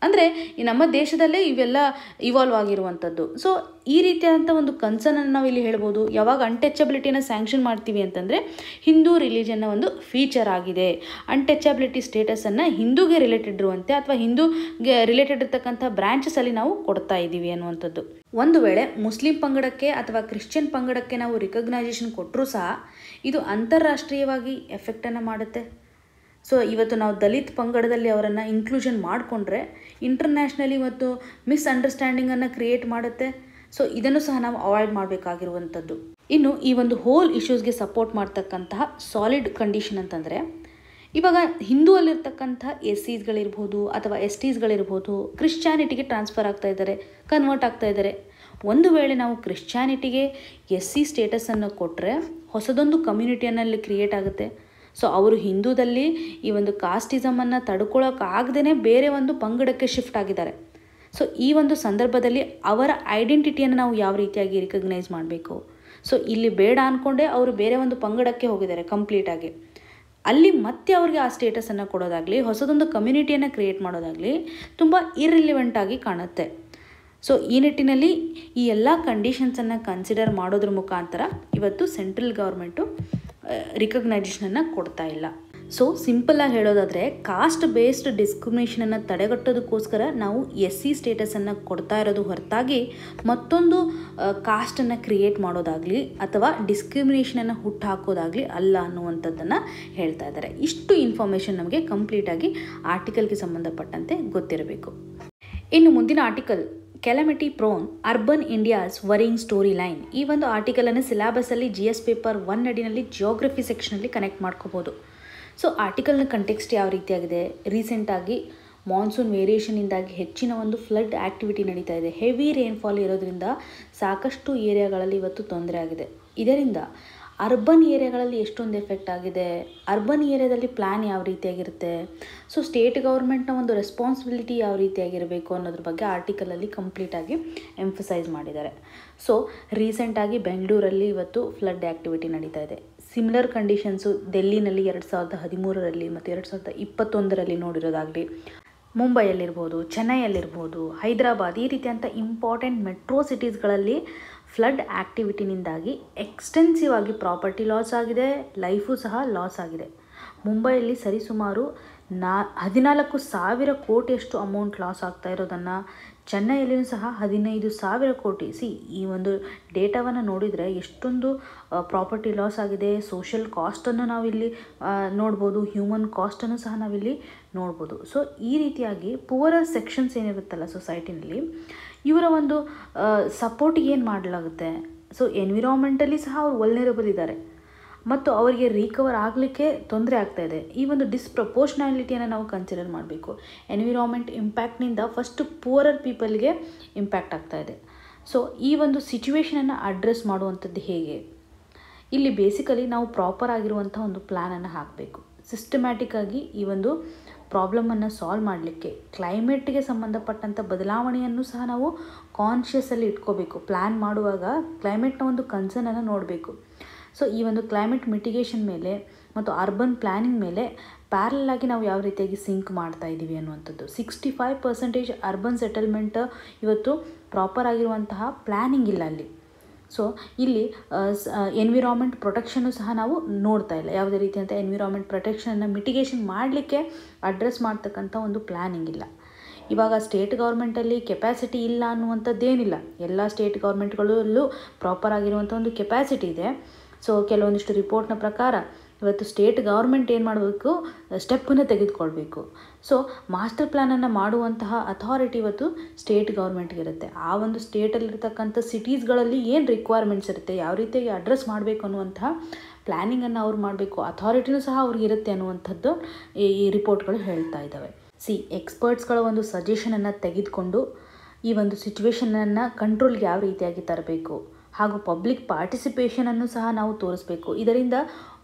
ಅಂದರೆ ಈ ನಮ್ಮ ದೇಶದಲ್ಲೇ ಇವೆಲ್ಲ ಇವಾಲ್ವ್ ಆಗಿರುವಂಥದ್ದು ಸೊ ಈ ರೀತಿಯಾದಂಥ ಒಂದು ಕನ್ಸರ್ನನ್ನು ನಾವು ಇಲ್ಲಿ ಹೇಳ್ಬೋದು ಯಾವಾಗ ಅನ್ಟಚಬಿಲಿಟಿನ ಸ್ಯಾಂಕ್ಷನ್ ಮಾಡ್ತೀವಿ ಅಂತಂದರೆ ಹಿಂದೂ ರಿಲಿಜನ್ನ ಒಂದು ಫೀಚರ್ ಆಗಿದೆ ಅನ್ಟಚಬಿಲಿಟಿ ಸ್ಟೇಟಸನ್ನು ಹಿಂದೂಗೆ ರಿಲೇಟೆಡ್ ಇರುವಂತೆ ಅಥವಾ ಹಿಂದೂಗೆ ರಿಲೇಟೆಡ್ ಇರ್ತಕ್ಕಂಥ ಬ್ರ್ಯಾಂಚಸಲ್ಲಿ ನಾವು ಕೊಡ್ತಾ ಇದ್ದೀವಿ ಅನ್ನುವಂಥದ್ದು ಒಂದು ವೇಳೆ ಮುಸ್ಲಿಂ ಪಂಗಡಕ್ಕೆ ಅಥವಾ ಕ್ರಿಶ್ಚಿಯನ್ ಪಂಗಡಕ್ಕೆ ನಾವು ರಿಕಗ್ನೈಸೇಷನ್ ಕೊಟ್ಟರೂ ಸಹ ಇದು ಅಂತಾರಾಷ್ಟ್ರೀಯವಾಗಿ ಎಫೆಕ್ಟನ್ನು ಮಾಡುತ್ತೆ ಸೊ ಇವತ್ತು ನಾವು ದಲಿತ್ ಪಂಗಡದಲ್ಲಿ ಅವರನ್ನು ಇನ್ಕ್ಲೂಷನ್ ಮಾಡಿಕೊಂಡ್ರೆ ಇಂಟರ್ನ್ಯಾಷನಲಿ ಮತ್ತು ಮಿಸ್ಅಂಡರ್ಸ್ಟ್ಯಾಂಡಿಂಗನ್ನು ಕ್ರಿಯೇಟ್ ಮಾಡುತ್ತೆ ಸೊ ಇದನ್ನು ಸಹ ನಾವು ಅವಾಯ್ಡ್ ಮಾಡಬೇಕಾಗಿರುವಂಥದ್ದು ಇನ್ನು ಈ ಒಂದು ಹೋಲ್ ಇಶ್ಯೂಸ್ಗೆ ಸಪೋರ್ಟ್ ಮಾಡ್ತಕ್ಕಂತಹ ಸಾಲಿಡ್ ಕಂಡೀಷನ್ ಅಂತಂದರೆ ಇವಾಗ ಹಿಂದೂ ಅಲ್ಲಿರ್ತಕ್ಕಂಥ ಎಸ್ ಸಿಸ್ಗಳಿರ್ಬೋದು ಅಥವಾ ಎಸ್ ಟೀಸ್ಗಳಿರ್ಬೋದು ಕ್ರಿಶ್ಚಾನಿಟಿಗೆ ಟ್ರಾನ್ಸ್ಫರ್ ಆಗ್ತಾ ಇದ್ದಾರೆ ಕನ್ವರ್ಟ್ ಆಗ್ತಾ ಇದ್ದಾರೆ ಒಂದು ವೇಳೆ ನಾವು ಕ್ರಿಶ್ಚಾನಿಟಿಗೆ ಎಸ್ ಸಿ ಸ್ಟೇಟಸನ್ನು ಕೊಟ್ಟರೆ ಹೊಸದೊಂದು ಕಮ್ಯುನಿಟಿಯನ್ನಲ್ಲಿ ಕ್ರಿಯೇಟ್ ಆಗುತ್ತೆ ಸೊ ಅವರು ಹಿಂದೂದಲ್ಲಿ ಈ ಒಂದು ಕಾಸ್ಟಿಸಮನ್ನು ತಡ್ಕೊಳ್ಳೋಕ್ಕಾಗದೇ ಬೇರೆ ಒಂದು ಪಂಗಡಕ್ಕೆ ಶಿಫ್ಟ್ ಆಗಿದ್ದಾರೆ ಸೊ ಈ ಒಂದು ಸಂದರ್ಭದಲ್ಲಿ ಅವರ ಐಡೆಂಟಿಟಿಯನ್ನು ನಾವು ಯಾವ ರೀತಿಯಾಗಿ ರಿಕಗ್ನೈಸ್ ಮಾಡಬೇಕು ಸೊ ಇಲ್ಲಿ ಬೇಡ ಅಂದ್ಕೊಂಡೇ ಅವರು ಬೇರೆ ಒಂದು ಪಂಗಡಕ್ಕೆ ಹೋಗಿದ್ದಾರೆ ಕಂಪ್ಲೀಟಾಗಿ ಅಲ್ಲಿ ಮತ್ತೆ ಅವ್ರಿಗೆ ಆ ಸ್ಟೇಟಸನ್ನು ಕೊಡೋದಾಗಲಿ ಹೊಸದೊಂದು ಕಮ್ಯುನಿಟಿಯನ್ನು ಕ್ರಿಯೇಟ್ ಮಾಡೋದಾಗಲಿ ತುಂಬ ಇರ್ರಿಲಿವೆಂಟ್ ಆಗಿ ಕಾಣುತ್ತೆ ಸೊ ಈ ನಿಟ್ಟಿನಲ್ಲಿ ಈ ಎಲ್ಲ ಕಂಡೀಷನ್ಸನ್ನು ಕನ್ಸಿಡರ್ ಮಾಡೋದ್ರ ಮುಖಾಂತರ ಇವತ್ತು ಸೆಂಟ್ರಲ್ ಗೌರ್ಮೆಂಟು ರಿಕಗ್ನೈಸೇಷನನ್ನು ಕೊಡ್ತಾ ಇಲ್ಲ ಸೊ ಸಿಂಪಲ್ಲಾಗಿ ಹೇಳೋದಾದರೆ ಕಾಸ್ಟ್ ಬೇಸ್ಡ್ ಡಿಸ್ಕ್ರಿಮಿನೇಷನನ್ನು ತಡೆಗಟ್ಟೋದಕ್ಕೋಸ್ಕರ ನಾವು ಎಸ್ ಸಿ ಸ್ಟೇಟಸನ್ನು ಕೊಡ್ತಾ ಇರೋದು ಹೊರತಾಗಿ ಮತ್ತೊಂದು ಕಾಸ್ಟನ್ನು ಕ್ರಿಯೇಟ್ ಮಾಡೋದಾಗಲಿ ಅಥವಾ ಡಿಸ್ಕ್ರಿಮಿನೇಷನನ್ನು ಹುಟ್ಟುಹಾಕೋದಾಗಲಿ ಅಲ್ಲ ಅನ್ನುವಂಥದ್ದನ್ನು ಹೇಳ್ತಾ ಇದ್ದಾರೆ ಇಷ್ಟು ಇನ್ಫಾರ್ಮೇಷನ್ ನಮಗೆ ಕಂಪ್ಲೀಟಾಗಿ ಆರ್ಟಿಕಲ್ಗೆ ಸಂಬಂಧಪಟ್ಟಂತೆ ಗೊತ್ತಿರಬೇಕು ಇನ್ನು ಮುಂದಿನ article calamity prone urban India's worrying story line ಈ ಒಂದು ಆರ್ಟಿಕಲನ್ನು ಸಿಲೆಬಸಲ್ಲಿ ಜಿ ಎಸ್ ಪೇಪರ್ ಒನ್ ಅಡಿನಲ್ಲಿ ಜಿಯೋಗ್ರಫಿ ಸೆಕ್ಷನಲ್ಲಿ ಕನೆಕ್ಟ್ ಮಾಡ್ಕೋಬೋದು ಸೊ ಆರ್ಟಿಕಲ್ನ ಕಂಟೆಕ್ಸ್ಟ್ ಯಾವ ರೀತಿಯಾಗಿದೆ ರೀಸೆಂಟಾಗಿ ಮಾನ್ಸೂನ್ ವೇರಿಯೇಷನಿಂದಾಗಿ ಹೆಚ್ಚಿನ ಒಂದು ಫ್ಲಡ್ ಆ್ಯಕ್ಟಿವಿಟಿ ನಡೀತಾ ಇದೆ ಹೆವಿ ರೇನ್ಫಾಲ್ ಇರೋದ್ರಿಂದ ಸಾಕಷ್ಟು ಏರಿಯಾಗಳಲ್ಲಿ ಇವತ್ತು ತೊಂದರೆ ಆಗಿದೆ ಇದರಿಂದ ಅರ್ಬನ್ ಏರಿಯಾಗಳಲ್ಲಿ ಎಷ್ಟೊಂದು ಎಫೆಕ್ಟ್ ಆಗಿದೆ ಅರ್ಬನ್ ಏರಿಯಾದಲ್ಲಿ ಪ್ಲ್ಯಾನ್ ಯಾವ ರೀತಿಯಾಗಿರುತ್ತೆ ಸೊ ಸ್ಟೇಟ್ ಗೌರ್ಮೆಂಟ್ನ ಒಂದು ರೆಸ್ಪಾನ್ಸಿಬಿಲಿಟಿ ಯಾವ ರೀತಿಯಾಗಿರಬೇಕು ಅನ್ನೋದ್ರ ಬಗ್ಗೆ ಆರ್ಟಿಕಲಲ್ಲಿ ಕಂಪ್ಲೀಟಾಗಿ ಎಂಫಸೈಸ್ ಮಾಡಿದ್ದಾರೆ ಸೊ ರೀಸೆಂಟಾಗಿ ಬೆಂಗಳೂರಲ್ಲಿ ಇವತ್ತು ಫ್ಲಡ್ ಆ್ಯಕ್ಟಿವಿಟಿ ನಡೀತಾ ಇದೆ ಸಿಮಿಲರ್ ಕಂಡೀಷನ್ಸು ಡೆಲ್ಲಿನಲ್ಲಿ ಎರಡು ಸಾವಿರದ ಹದಿಮೂರರಲ್ಲಿ ಮತ್ತು ಎರಡು ಸಾವಿರದ ಇಪ್ಪತ್ತೊಂದರಲ್ಲಿ ನೋಡಿರೋದಾಗಲಿ ಮುಂಬೈಯಲ್ಲಿರ್ಬೋದು ಚೆನ್ನೈಯಲ್ಲಿರ್ಬೋದು ಹೈದರಾಬಾದ್ ಈ ರೀತಿಯಂಥ ಇಂಪಾರ್ಟೆಂಟ್ ಮೆಟ್ರೋ ಸಿಟೀಸ್ಗಳಲ್ಲಿ ಫ್ಲಡ್ ಆ್ಯಕ್ಟಿವಿಟಿನಿಂದಾಗಿ ಎಕ್ಸ್ಟೆನ್ಸಿವ್ ಆಗಿ ಪ್ರಾಪರ್ಟಿ ಲಾಸ್ ಆಗಿದೆ ಲೈಫು ಸಹ ಲಾಸ್ ಆಗಿದೆ ಮುಂಬೈಯಲ್ಲಿ ಸರಿಸುಮಾರು ನಾ ಹದಿನಾಲ್ಕು ಸಾವಿರ ಕೋಟಿಯಷ್ಟು ಅಮೌಂಟ್ ಲಾಸ್ ಆಗ್ತಾ ಇರೋದನ್ನು ಚೆನ್ನೈಯಲ್ಲಿಯೂ ಸಹ ಹದಿನೈದು ಸಾವಿರ ಕೋಟಿ ಸಿ ಈ ಒಂದು ಡೇಟಾವನ್ನು ನೋಡಿದರೆ ಎಷ್ಟೊಂದು ಪ್ರಾಪರ್ಟಿ ಲಾಸ್ ಆಗಿದೆ ಸೋಷಿಯಲ್ ಕಾಸ್ಟನ್ನು ನಾವಿಲ್ಲಿ ನೋಡ್ಬೋದು ಹ್ಯೂಮನ್ ಕಾಸ್ಟನ್ನು ಸಹ ನಾವಿಲ್ಲಿ ನೋಡ್ಬೋದು ಸೊ ಈ ರೀತಿಯಾಗಿ ಪುವರರ್ ಸೆಕ್ಷನ್ಸ್ ಏನಿರುತ್ತಲ್ಲ ಸೊಸೈಟಿನಲ್ಲಿ ಇವರ ಒಂದು ಸಪೋರ್ಟಿಗೆ ಏನು ಮಾಡಲಾಗುತ್ತೆ ಸೊ ಎನ್ವಿರಾನ್ಮೆಂಟಲಿ ಸಹ ಅವ್ರು ವಲ್ನರಬಲ್ ಇದ್ದಾರೆ ಮತ್ತು ಅವರಿಗೆ ರಿಕವರ್ ಆಗಲಿಕ್ಕೆ ತೊಂದರೆ ಆಗ್ತಾಯಿದೆ ಈ ಒಂದು ಡಿಸ್ಪ್ರಪೋರ್ಷನಾಲಿಟಿಯನ್ನು ನಾವು ಕನ್ಸಿಡರ್ ಮಾಡಬೇಕು ಎನ್ವಿರಾನ್ಮೆಂಟ್ ಇಂಪ್ಯಾಕ್ಟ್ನಿಂದ ಫಸ್ಟ್ ಪೂರರ್ ಪೀಪಲ್ಗೆ ಇಂಪ್ಯಾಕ್ಟ್ ಆಗ್ತಾಯಿದೆ ಸೊ ಈ ಒಂದು ಸಿಚುವೇಷನನ್ನು ಅಡ್ರೆಸ್ ಮಾಡುವಂಥದ್ದು ಹೇಗೆ ಇಲ್ಲಿ ಬೇಸಿಕಲಿ ನಾವು ಪ್ರಾಪರ್ ಆಗಿರುವಂಥ ಒಂದು ಪ್ಲ್ಯಾನನ್ನು ಹಾಕಬೇಕು ಸಿಸ್ಟಮ್ಯಾಟಿಕ್ಕಾಗಿ ಈ ಒಂದು ಪ್ರಾಬ್ಲಮನ್ನು ಸಾಲ್ವ್ ಮಾಡಲಿಕ್ಕೆ ಕ್ಲೈಮೇಟ್ಗೆ ಸಂಬಂಧಪಟ್ಟಂಥ ಬದಲಾವಣೆಯನ್ನು ಸಹ ನಾವು ಕಾನ್ಷಿಯಸಲ್ಲಿ ಇಟ್ಕೋಬೇಕು ಪ್ಲ್ಯಾನ್ ಮಾಡುವಾಗ ಕ್ಲೈಮೇಟ್ನ ಒಂದು ಕನ್ಸರ್ನನ್ನು ನೋಡಬೇಕು ಸೊ ಈ ಒಂದು ಕ್ಲೈಮೇಟ್ ಮಿಟಿಗೇಷನ್ ಮೇಲೆ ಮತ್ತು ಅರ್ಬನ್ ಪ್ಲ್ಯಾನಿಂಗ್ ಮೇಲೆ ಪ್ಯಾರಲ್ ಆಗಿ ನಾವು ಯಾವ ರೀತಿಯಾಗಿ ಸಿಂಕ್ ಮಾಡ್ತಾ ಇದ್ದೀವಿ ಅನ್ನುವಂಥದ್ದು sixty five percentage urban settlement ಇವತ್ತು ಪ್ರಾಪರ್ ಆಗಿರುವಂತಹ ಪ್ಲ್ಯಾನಿಂಗ್ ಇಲ್ಲ ಅಲ್ಲಿ ಸೊ ಇಲ್ಲಿ ಎನ್ವಿರಾನ್ಮೆಂಟ್ ಪ್ರೊಟೆಕ್ಷನ್ನು ಸಹ ನಾವು ನೋಡ್ತಾ ಇಲ್ಲ ಯಾವುದೇ ರೀತಿಯಂಥ ಎನ್ವಿರಾನ್ಮೆಂಟ್ ಪ್ರೊಟೆಕ್ಷನನ್ನು ಮಿಟಿಗೇಷನ್ ಮಾಡಲಿಕ್ಕೆ ಅಡ್ರೆಸ್ ಮಾಡ್ತಕ್ಕಂಥ ಒಂದು ಪ್ಲ್ಯಾನಿಂಗ್ ಇಲ್ಲ ಇವಾಗ ಸ್ಟೇಟ್ ಗೌರ್ಮೆಂಟಲ್ಲಿ ಕೆಪ್ಯಾಸಿಟಿ ಇಲ್ಲ ಅನ್ನುವಂಥದ್ದೇನಿಲ್ಲ ಎಲ್ಲ ಸ್ಟೇಟ್ ಗೌರ್ಮೆಂಟ್ಗಳಲ್ಲೂ ಪ್ರಾಪರ್ ಆಗಿರುವಂಥ ಒಂದು ಕೆಪ್ಯಾಸಿಟಿ ಇದೆ ಸೊ ಕೆಲವೊಂದಿಷ್ಟು ರಿಪೋರ್ಟ್ನ ಪ್ರಕಾರ ಇವತ್ತು ಸ್ಟೇಟ್ ಗೌರ್ಮೆಂಟ್ ಏನು ಮಾಡಬೇಕು ಸ್ಟೆಪ್ಪನ್ನು ತೆಗೆದುಕೊಳ್ಬೇಕು ಸೊ ಮಾಸ್ಟರ್ ಪ್ಲ್ಯಾನನ್ನು ಮಾಡುವಂತಹ ಅಥಾರಿಟಿ ಇವತ್ತು ಸ್ಟೇಟ್ ಗೌರ್ಮೆಂಟ್ಗಿರುತ್ತೆ ಆ ಒಂದು ಸ್ಟೇಟಲ್ಲಿರ್ತಕ್ಕಂಥ ಸಿಟೀಸ್ಗಳಲ್ಲಿ ಏನು ರಿಕ್ವೈರ್ಮೆಂಟ್ಸ್ ಇರುತ್ತೆ ಯಾವ ರೀತಿಯಾಗಿ ಅಡ್ರೆಸ್ ಮಾಡಬೇಕು ಅನ್ನುವಂತಹ ಪ್ಲ್ಯಾನಿಂಗನ್ನು ಅವ್ರು ಮಾಡಬೇಕು ಅಥಾರಿಟಿನೂ ಸಹ ಅವ್ರಿಗಿರುತ್ತೆ ಅನ್ನುವಂಥದ್ದು ಈ ರಿಪೋರ್ಟ್ಗಳು ಹೇಳ್ತಾ ಇದ್ದಾವೆ ಸಿ ಎಕ್ಸ್ಪರ್ಟ್ಸ್ಗಳ ಒಂದು ಸಜೆಷನನ್ನು ತೆಗೆದುಕೊಂಡು ಈ ಒಂದು ಸಿಚುವೇಷನನ್ನು ಕಂಟ್ರೋಲ್ಗೆ ಯಾವ ರೀತಿಯಾಗಿ ತರಬೇಕು ಹಾಗೂ ಪಬ್ಲಿಕ್ ಪಾರ್ಟಿಸಿಪೇಷನನ್ನು ಸಹ ನಾವು ತೋರಿಸ್ಬೇಕು ಇದರಿಂದ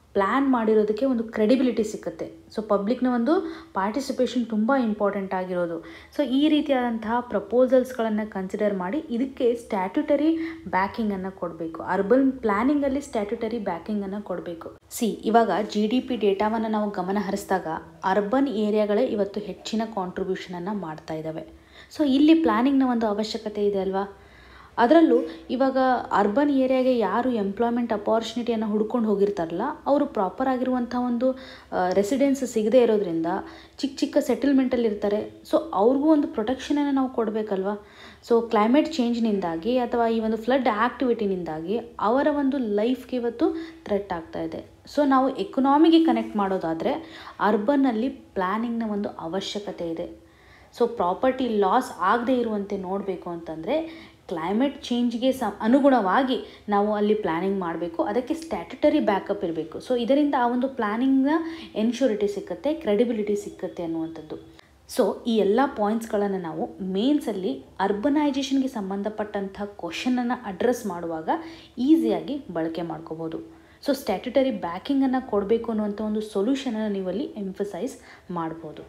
ಪ್ಲ್ಯಾನ್ ಮಾಡಿರೋದಕ್ಕೆ ಒಂದು ಕ್ರೆಡಿಬಿಲಿಟಿ ಸಿಕ್ಕುತ್ತೆ ಸೊ ಪಬ್ಲಿಕ್ನ ಒಂದು ಪಾರ್ಟಿಸಿಪೇಷನ್ ತುಂಬ ಇಂಪಾರ್ಟೆಂಟ್ ಆಗಿರೋದು ಸೊ ಈ ರೀತಿಯಾದಂತಹ ಪ್ರಪೋಸಲ್ಸ್ಗಳನ್ನು ಕನ್ಸಿಡರ್ ಮಾಡಿ ಇದಕ್ಕೆ ಸ್ಟ್ಯಾಟ್ಯುಟರಿ ಬ್ಯಾಕಿಂಗನ್ನು ಕೊಡಬೇಕು ಅರ್ಬನ್ ಪ್ಲ್ಯಾನಿಂಗಲ್ಲಿ ಸ್ಟ್ಯಾಟ್ಯುಟರಿ ಬ್ಯಾಕಿಂಗನ್ನು ಕೊಡಬೇಕು ಸಿ ಇವಾಗ ಜಿ ಡಿ ಪಿ ಡೇಟಾವನ್ನು ನಾವು ಗಮನ ಹರಿಸಿದಾಗ ಅರ್ಬನ್ ಏರಿಯಾಗಳೇ ಇವತ್ತು ಹೆಚ್ಚಿನ ಕಾಂಟ್ರಿಬ್ಯೂಷನನ್ನು ಮಾಡ್ತಾ ಇದ್ದಾವೆ ಸೊ ಇಲ್ಲಿ ಪ್ಲ್ಯಾನಿಂಗ್ನ ಒಂದು ಅವಶ್ಯಕತೆ ಇದೆ ಅಲ್ವಾ ಅದರಲ್ಲೂ ಇವಾಗ ಅರ್ಬನ್ ಏರಿಯಾಗೆ ಯಾರು ಎಂಪ್ಲಾಯ್ಮೆಂಟ್ ಅಪಾರ್ಚುನಿಟಿಯನ್ನು ಹುಡ್ಕೊಂಡು ಹೋಗಿರ್ತಾರಲ್ಲ ಅವರು ಪ್ರಾಪರ್ ಆಗಿರುವಂಥ ಒಂದು ರೆಸಿಡೆನ್ಸ್ ಸಿಗದೇ ಇರೋದ್ರಿಂದ ಚಿಕ್ಕ ಚಿಕ್ಕ ಸೆಟಲ್ಮೆಂಟಲ್ಲಿ ಇರ್ತಾರೆ ಸೊ ಅವ್ರಿಗೂ ಒಂದು ಪ್ರೊಟೆಕ್ಷನನ್ನು ನಾವು ಕೊಡಬೇಕಲ್ವಾ ಸೊ ಕ್ಲೈಮೇಟ್ ಚೇಂಜ್ನಿಂದಾಗಿ ಅಥವಾ ಈ ಒಂದು ಫ್ಲಡ್ ಆ್ಯಕ್ಟಿವಿಟಿನಿಂದಾಗಿ ಅವರ ಒಂದು ಲೈಫ್ಗೆ ಇವತ್ತು ಥ್ರೆಟ್ ಆಗ್ತಾ ಇದೆ ಸೊ ನಾವು ಎಕನಾಮಿಗೆ ಕನೆಕ್ಟ್ ಮಾಡೋದಾದರೆ ಅರ್ಬನ್ನಲ್ಲಿ ಪ್ಲ್ಯಾನಿಂಗ್ನ ಒಂದು ಅವಶ್ಯಕತೆ ಇದೆ ಸೊ ಪ್ರಾಪರ್ಟಿ ಲಾಸ್ ಆಗದೇ ಇರುವಂತೆ ನೋಡಬೇಕು ಅಂತಂದರೆ ಕ್ಲೈಮೇಟ್ ಚೇಂಜ್ಗೆ ಸ ಅನುಗುಣವಾಗಿ ನಾವು ಅಲ್ಲಿ ಪ್ಲ್ಯಾನಿಂಗ್ ಮಾಡಬೇಕು ಅದಕ್ಕೆ ಸ್ಟ್ಯಾಟ್ಯುಟರಿ ಬ್ಯಾಕಪ್ ಇರಬೇಕು ಸೊ ಇದರಿಂದ ಆ ಒಂದು ಪ್ಲ್ಯಾನಿಂಗ್ನ ಎನ್ಶೂರಿಟಿ ಸಿಕ್ಕತ್ತೆ ಕ್ರೆಡಿಬಿಲಿಟಿ ಸಿಕ್ಕತ್ತೆ ಅನ್ನುವಂಥದ್ದು ಸೊ ಈ ಎಲ್ಲ ಪಾಯಿಂಟ್ಸ್ಗಳನ್ನು ನಾವು ಮೇನ್ಸಲ್ಲಿ ಅರ್ಬನೈಜೇಷನ್ಗೆ ಸಂಬಂಧಪಟ್ಟಂಥ ಕ್ವಶನನ್ನು ಅಡ್ರೆಸ್ ಮಾಡುವಾಗ ಈಸಿಯಾಗಿ ಬಳಕೆ ಮಾಡ್ಕೋಬೋದು ಸೊ ಸ್ಟ್ಯಾಟ್ಯುಟರಿ ಬ್ಯಾಕಿಂಗನ್ನು ಕೊಡಬೇಕು ಅನ್ನುವಂಥ ಒಂದು ಸೊಲ್ಯೂಷನನ್ನು ನೀವಲ್ಲಿ ಎಂಫಸೈಸ್ ಮಾಡ್ಬೋದು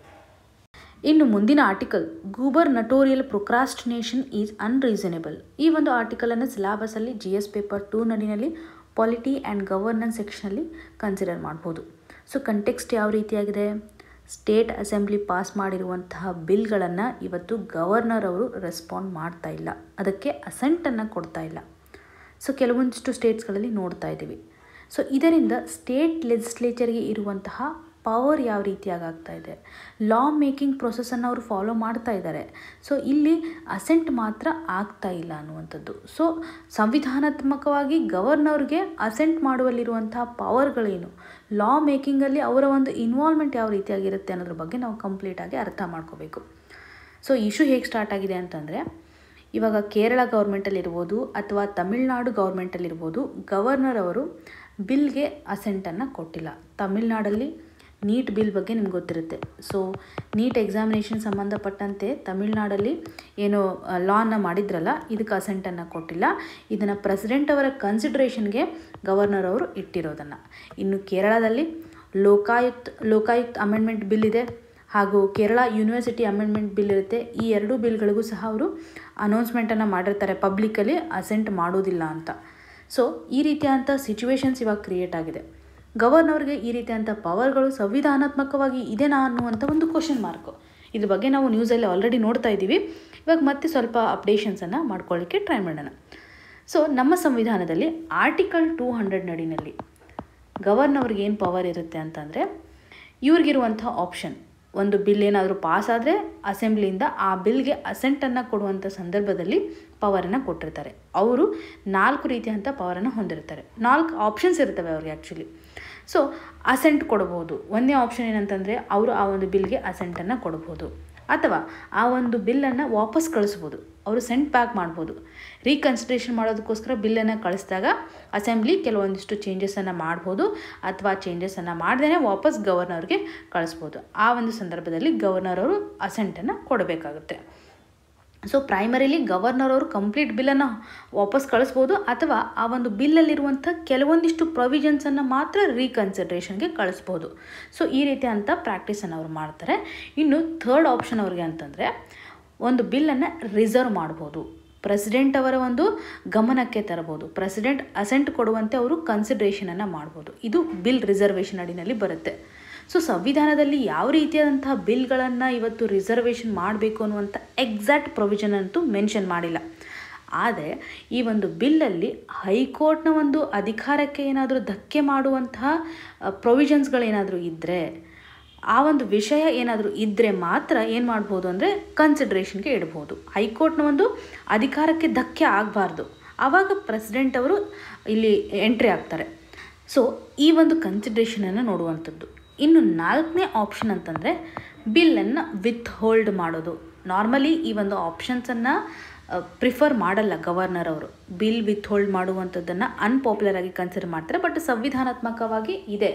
ಇನ್ನು ಮುಂದಿನ article gubernatorial procrastination is unreasonable ಈ ಒಂದು ಆರ್ಟಿಕಲನ್ನು ಸಿಲಾಬಸಲ್ಲಿ ಜಿ ಎಸ್ ಪೇಪರ್ ಟೂ ನಡಿನಲ್ಲಿ ಪಾಲಿಟಿ ಆ್ಯಂಡ್ ಗವರ್ನೆನ್ಸ್ ಸೆಕ್ಷನಲ್ಲಿ ಕನ್ಸಿಡರ್ ಮಾಡ್ಬೋದು ಸೊ ಕಂಟೆಕ್ಸ್ಟ್ ಯಾವ ರೀತಿಯಾಗಿದೆ ಸ್ಟೇಟ್ ಅಸೆಂಬ್ಲಿ ಪಾಸ್ ಮಾಡಿರುವಂತಹ ಬಿಲ್ಗಳನ್ನು ಇವತ್ತು ಗವರ್ನರ್ ಅವರು ರೆಸ್ಪಾಂಡ್ ಮಾಡ್ತಾ ಇಲ್ಲ ಅದಕ್ಕೆ ಅಸೆಂಟನ್ನು ಕೊಡ್ತಾ ಇಲ್ಲ ಸೊ ಕೆಲವೊಂದಿಷ್ಟು ಸ್ಟೇಟ್ಸ್ಗಳಲ್ಲಿ ನೋಡ್ತಾ ಇದ್ದೀವಿ ಸೊ ಇದರಿಂದ ಸ್ಟೇಟ್ ಲೆಜಿಸ್ಲೇಚರ್ಗೆ ಇರುವಂತಹ ಪವರ್ ಯಾವ ರೀತಿಯಾಗಿ ಆಗ್ತಾ ಇದೆ ಲಾ ಮೇಕಿಂಗ್ ಪ್ರೊಸೆಸನ್ನು ಅವರು ಫಾಲೋ ಮಾಡ್ತಾ ಇದ್ದಾರೆ ಸೊ ಇಲ್ಲಿ ಅಸೆಂಟ್ ಮಾತ್ರ ಆಗ್ತಾ ಇಲ್ಲ ಅನ್ನುವಂಥದ್ದು ಸೊ ಸಂವಿಧಾನಾತ್ಮಕವಾಗಿ ಗವರ್ನರ್ಗೆ ಅಸೆಂಟ್ ಮಾಡುವಲ್ಲಿರುವಂತಹ ಪವರ್ಗಳೇನು ಲಾ ಮೇಕಿಂಗಲ್ಲಿ ಅವರ ಒಂದು ಇನ್ವಾಲ್ವ್ಮೆಂಟ್ ಯಾವ ರೀತಿಯಾಗಿರುತ್ತೆ ಅನ್ನೋದ್ರ ಬಗ್ಗೆ ನಾವು ಕಂಪ್ಲೀಟಾಗಿ ಅರ್ಥ ಮಾಡ್ಕೋಬೇಕು ಸೊ ಇಶ್ಯೂ ಹೇಗೆ ಸ್ಟಾರ್ಟ್ ಆಗಿದೆ ಅಂತಂದರೆ ಇವಾಗ ಕೇರಳ ಗೌರ್ಮೆಂಟಲ್ಲಿರ್ಬೋದು ಅಥವಾ ತಮಿಳ್ನಾಡು ಗೌರ್ಮೆಂಟಲ್ಲಿರ್ಬೋದು ಗವರ್ನರ್ ಅವರು ಬಿಲ್ಗೆ ಅಸೆಂಟನ್ನು ಕೊಟ್ಟಿಲ್ಲ ತಮಿಳ್ನಾಡಲ್ಲಿ ನೀಟ್ ಬಿಲ್ ಬಗ್ಗೆ ನಿಮ್ಗೆ ಗೊತ್ತಿರುತ್ತೆ ಸೊ ನೀಟ್ ಎಕ್ಸಾಮಿನೇಷನ್ ಸಂಬಂಧಪಟ್ಟಂತೆ ತಮಿಳ್ನಾಡಲ್ಲಿ ಏನು ಲಾನ ಮಾಡಿದ್ರಲ್ಲ ಇದಕ್ಕೆ ಅಸೆಂಟನ್ನು ಕೊಟ್ಟಿಲ್ಲ ಇದನ್ನು ಪ್ರೆಸಿಡೆಂಟ್ ಅವರ ಕನ್ಸಿಡ್ರೇಷನ್ಗೆ ಗವರ್ನರ್ ಅವರು ಇಟ್ಟಿರೋದನ್ನು ಇನ್ನು ಕೇರಳದಲ್ಲಿ ಲೋಕಾಯುಕ್ತ ಲೋಕಾಯುಕ್ತ ಅಮೆಂಡ್ಮೆಂಟ್ ಬಿಲ್ ಇದೆ ಹಾಗೂ ಕೇರಳ ಯೂನಿವರ್ಸಿಟಿ ಅಮೆಂಡ್ಮೆಂಟ್ ಬಿಲ್ ಇರುತ್ತೆ ಈ ಎರಡೂ ಬಿಲ್ಗಳಿಗೂ ಸಹ ಅವರು ಅನೌನ್ಸ್ಮೆಂಟನ್ನು ಮಾಡಿರ್ತಾರೆ ಪಬ್ಲಿಕಲ್ಲಿ ಅಸೆಂಟ್ ಮಾಡೋದಿಲ್ಲ ಅಂತ ಸೊ ಈ ರೀತಿಯಾದಂಥ ಸಿಚುವೇಶನ್ಸ್ ಇವಾಗ ಕ್ರಿಯೇಟ್ ಆಗಿದೆ ಗವರ್ನರ್ಗೆ ಈ ರೀತಿಯಾದಂಥ ಪವರ್ಗಳು ಸಂವಿಧಾನಾತ್ಮಕವಾಗಿ ಇದೆನಾ ಅನ್ನುವಂಥ ಒಂದು ಕ್ವಶನ್ ಮಾರ್ಕು ಇದ್ರ ಬಗ್ಗೆ ನಾವು ನ್ಯೂಸಲ್ಲಿ ಆಲ್ರೆಡಿ ನೋಡ್ತಾ ಇದ್ದೀವಿ ಇವಾಗ ಮತ್ತೆ ಸ್ವಲ್ಪ ಅಪ್ಡೇಷನ್ಸನ್ನು ಮಾಡ್ಕೊಳ್ಳಿಕ್ಕೆ ಟ್ರೈ ಮಾಡೋಣ ಸೊ ನಮ್ಮ ಸಂವಿಧಾನದಲ್ಲಿ ಆರ್ಟಿಕಲ್ ಟೂ ಹಂಡ್ರೆಡ್ ನಡಿನಲ್ಲಿ ಗವರ್ನರ್ಗೆ ಏನು ಪವರ್ ಇರುತ್ತೆ ಅಂತಂದರೆ ಇವ್ರಿಗಿರುವಂಥ ಆಪ್ಷನ್ ಒಂದು ಬಿಲ್ ಏನಾದರೂ ಪಾಸ್ ಆದರೆ ಅಸೆಂಬ್ಲಿಯಿಂದ ಆ ಬಿಲ್ಗೆ ಅಸೆಂಟನ್ನು ಕೊಡುವಂಥ ಸಂದರ್ಭದಲ್ಲಿ ಪವರನ್ನು ಕೊಟ್ಟಿರ್ತಾರೆ ಅವರು ನಾಲ್ಕು ರೀತಿಯಂಥ ಪವರನ್ನು ಹೊಂದಿರ್ತಾರೆ ನಾಲ್ಕು ಆಪ್ಷನ್ಸ್ ಇರ್ತವೆ ಅವ್ರಿಗೆ ಆ್ಯಕ್ಚುಲಿ ಸೊ ಅಸೆಂಟ್ ಕೊಡ್ಬೋದು ಒಂದೇ ಆಪ್ಷನ್ ಏನಂತಂದರೆ ಅವರು ಆ ಒಂದು ಬಿಲ್ಗೆ ಅಸೆಂಟನ್ನು ಕೊಡ್ಬೋದು ಅಥವಾ ಆ ಒಂದು ಬಿಲ್ಲನ್ನು ವಾಪಸ್ ಕಳಿಸ್ಬೋದು ಅವರು ಸೆಂಟ್ ಬ್ಯಾಕ್ ಮಾಡ್ಬೋದು ರೀಕನ್ಸಿಡರೇಷನ್ ಮಾಡೋದಕ್ಕೋಸ್ಕರ ಬಿಲ್ಲನ್ನು ಕಳಿಸಿದಾಗ ಅಸೆಂಬ್ಲಿ ಕೆಲವೊಂದಿಷ್ಟು ಚೇಂಜಸನ್ನು ಮಾಡ್ಬೋದು ಅಥವಾ ಚೇಂಜಸನ್ನು ಮಾಡ್ದೇ ವಾಪಸ್ ಗವರ್ನರ್ಗೆ ಕಳಿಸ್ಬೋದು ಆ ಒಂದು ಸಂದರ್ಭದಲ್ಲಿ ಗವರ್ನರ್ ಅವರು ಅಸೆಂಟನ್ನು ಕೊಡಬೇಕಾಗುತ್ತೆ ಸೊ ಪ್ರೈಮರಿಲಿ ಗವರ್ನರ್ ಅವರು ಕಂಪ್ಲೀಟ್ ಬಿಲ್ಲನ್ನು ವಾಪಸ್ ಕಳಿಸ್ಬೋದು ಅಥವಾ ಆ ಒಂದು ಬಿಲ್ಲಲ್ಲಿರುವಂಥ ಕೆಲವೊಂದಿಷ್ಟು ಪ್ರೊವಿಷನ್ಸನ್ನು ಮಾತ್ರ ರೀಕನ್ಸಿಡ್ರೇಷನ್ಗೆ ಕಳಿಸ್ಬೋದು ಸೊ ಈ ರೀತಿಯಂಥ ಪ್ರಾಕ್ಟೀಸನ್ನು ಅವ್ರು ಮಾಡ್ತಾರೆ ಇನ್ನು ಥರ್ಡ್ ಆಪ್ಷನ್ ಅವ್ರಿಗೆ ಅಂತಂದರೆ ಒಂದು ಬಿಲ್ಲನ್ನು ರಿಸರ್ವ್ ಮಾಡ್ಬೋದು ಪ್ರೆಸಿಡೆಂಟ್ ಅವರ ಒಂದು ಗಮನಕ್ಕೆ ತರಬಹುದು ಪ್ರೆಸಿಡೆಂಟ್ ಅಸೆಂಟ್ ಕೊಡುವಂತೆ ಅವರು ಕನ್ಸಿಡ್ರೇಷನನ್ನು ಮಾಡ್ಬೋದು ಇದು ಬಿಲ್ ರಿಸರ್ವೇಷನ್ ಅಡಿನಲ್ಲಿ ಬರುತ್ತೆ ಸೊ ಸಂವಿಧಾನದಲ್ಲಿ ಯಾವ ರೀತಿಯಾದಂತಹ ಬಿಲ್ಗಳನ್ನು ಇವತ್ತು ರಿಸರ್ವೇಷನ್ ಮಾಡಬೇಕು ಅನ್ನುವಂಥ ಎಕ್ಸಾಕ್ಟ್ ಪ್ರೊವಿಷನ್ ಅಂತೂ ಮೆನ್ಷನ್ ಮಾಡಿಲ್ಲ ಆದರೆ ಈ ಒಂದು ಬಿಲ್ಲಲ್ಲಿ ಹೈಕೋರ್ಟ್ನ ಒಂದು ಅಧಿಕಾರಕ್ಕೆ ಏನಾದರೂ ಧಕ್ಕೆ ಮಾಡುವಂತಹ ಪ್ರೊವಿಷನ್ಸ್ಗಳೇನಾದರೂ ಇದ್ದರೆ ಆ ಒಂದು ವಿಷಯ ಏನಾದರೂ ಇದ್ದರೆ ಮಾತ್ರ ಏನು ಮಾಡ್ಬೋದು ಅಂದರೆ ಕನ್ಸಿಡ್ರೇಷನ್ಗೆ ಇಡ್ಬೋದು ಹೈಕೋರ್ಟ್ನ ಒಂದು ಅಧಿಕಾರಕ್ಕೆ ಧಕ್ಕೆ ಆಗಬಾರ್ದು ಆವಾಗ ಪ್ರೆಸಿಡೆಂಟ್ ಅವರು ಇಲ್ಲಿ ಎಂಟ್ರಿ ಆಗ್ತಾರೆ ಸೊ ಈ ಒಂದು ಕನ್ಸಿಡ್ರೇಷನನ್ನು ನೋಡುವಂಥದ್ದು ಇನ್ನು ನಾಲ್ಕನೇ ಆಪ್ಷನ್ ಅಂತಂದರೆ ಬಿಲ್ಲನ್ನು ವಿತ್ ಹೋಲ್ಡ್ ಮಾಡೋದು ನಾರ್ಮಲಿ ಈ ಒಂದು ಆಪ್ಷನ್ಸನ್ನು ಪ್ರಿಫರ್ ಮಾಡಲ್ಲ ಗವರ್ನರ್ ಅವರು ಬಿಲ್ ವಿತ್ ಹೋಲ್ಡ್ ಮಾಡುವಂಥದ್ದನ್ನು ಅನ್ಪಾಪ್ಯುಲರ್ ಆಗಿ ಕನ್ಸಿಡರ್ ಮಾಡ್ತಾರೆ ಬಟ್ ಸಂವಿಧಾನಾತ್ಮಕವಾಗಿ ಇದೆ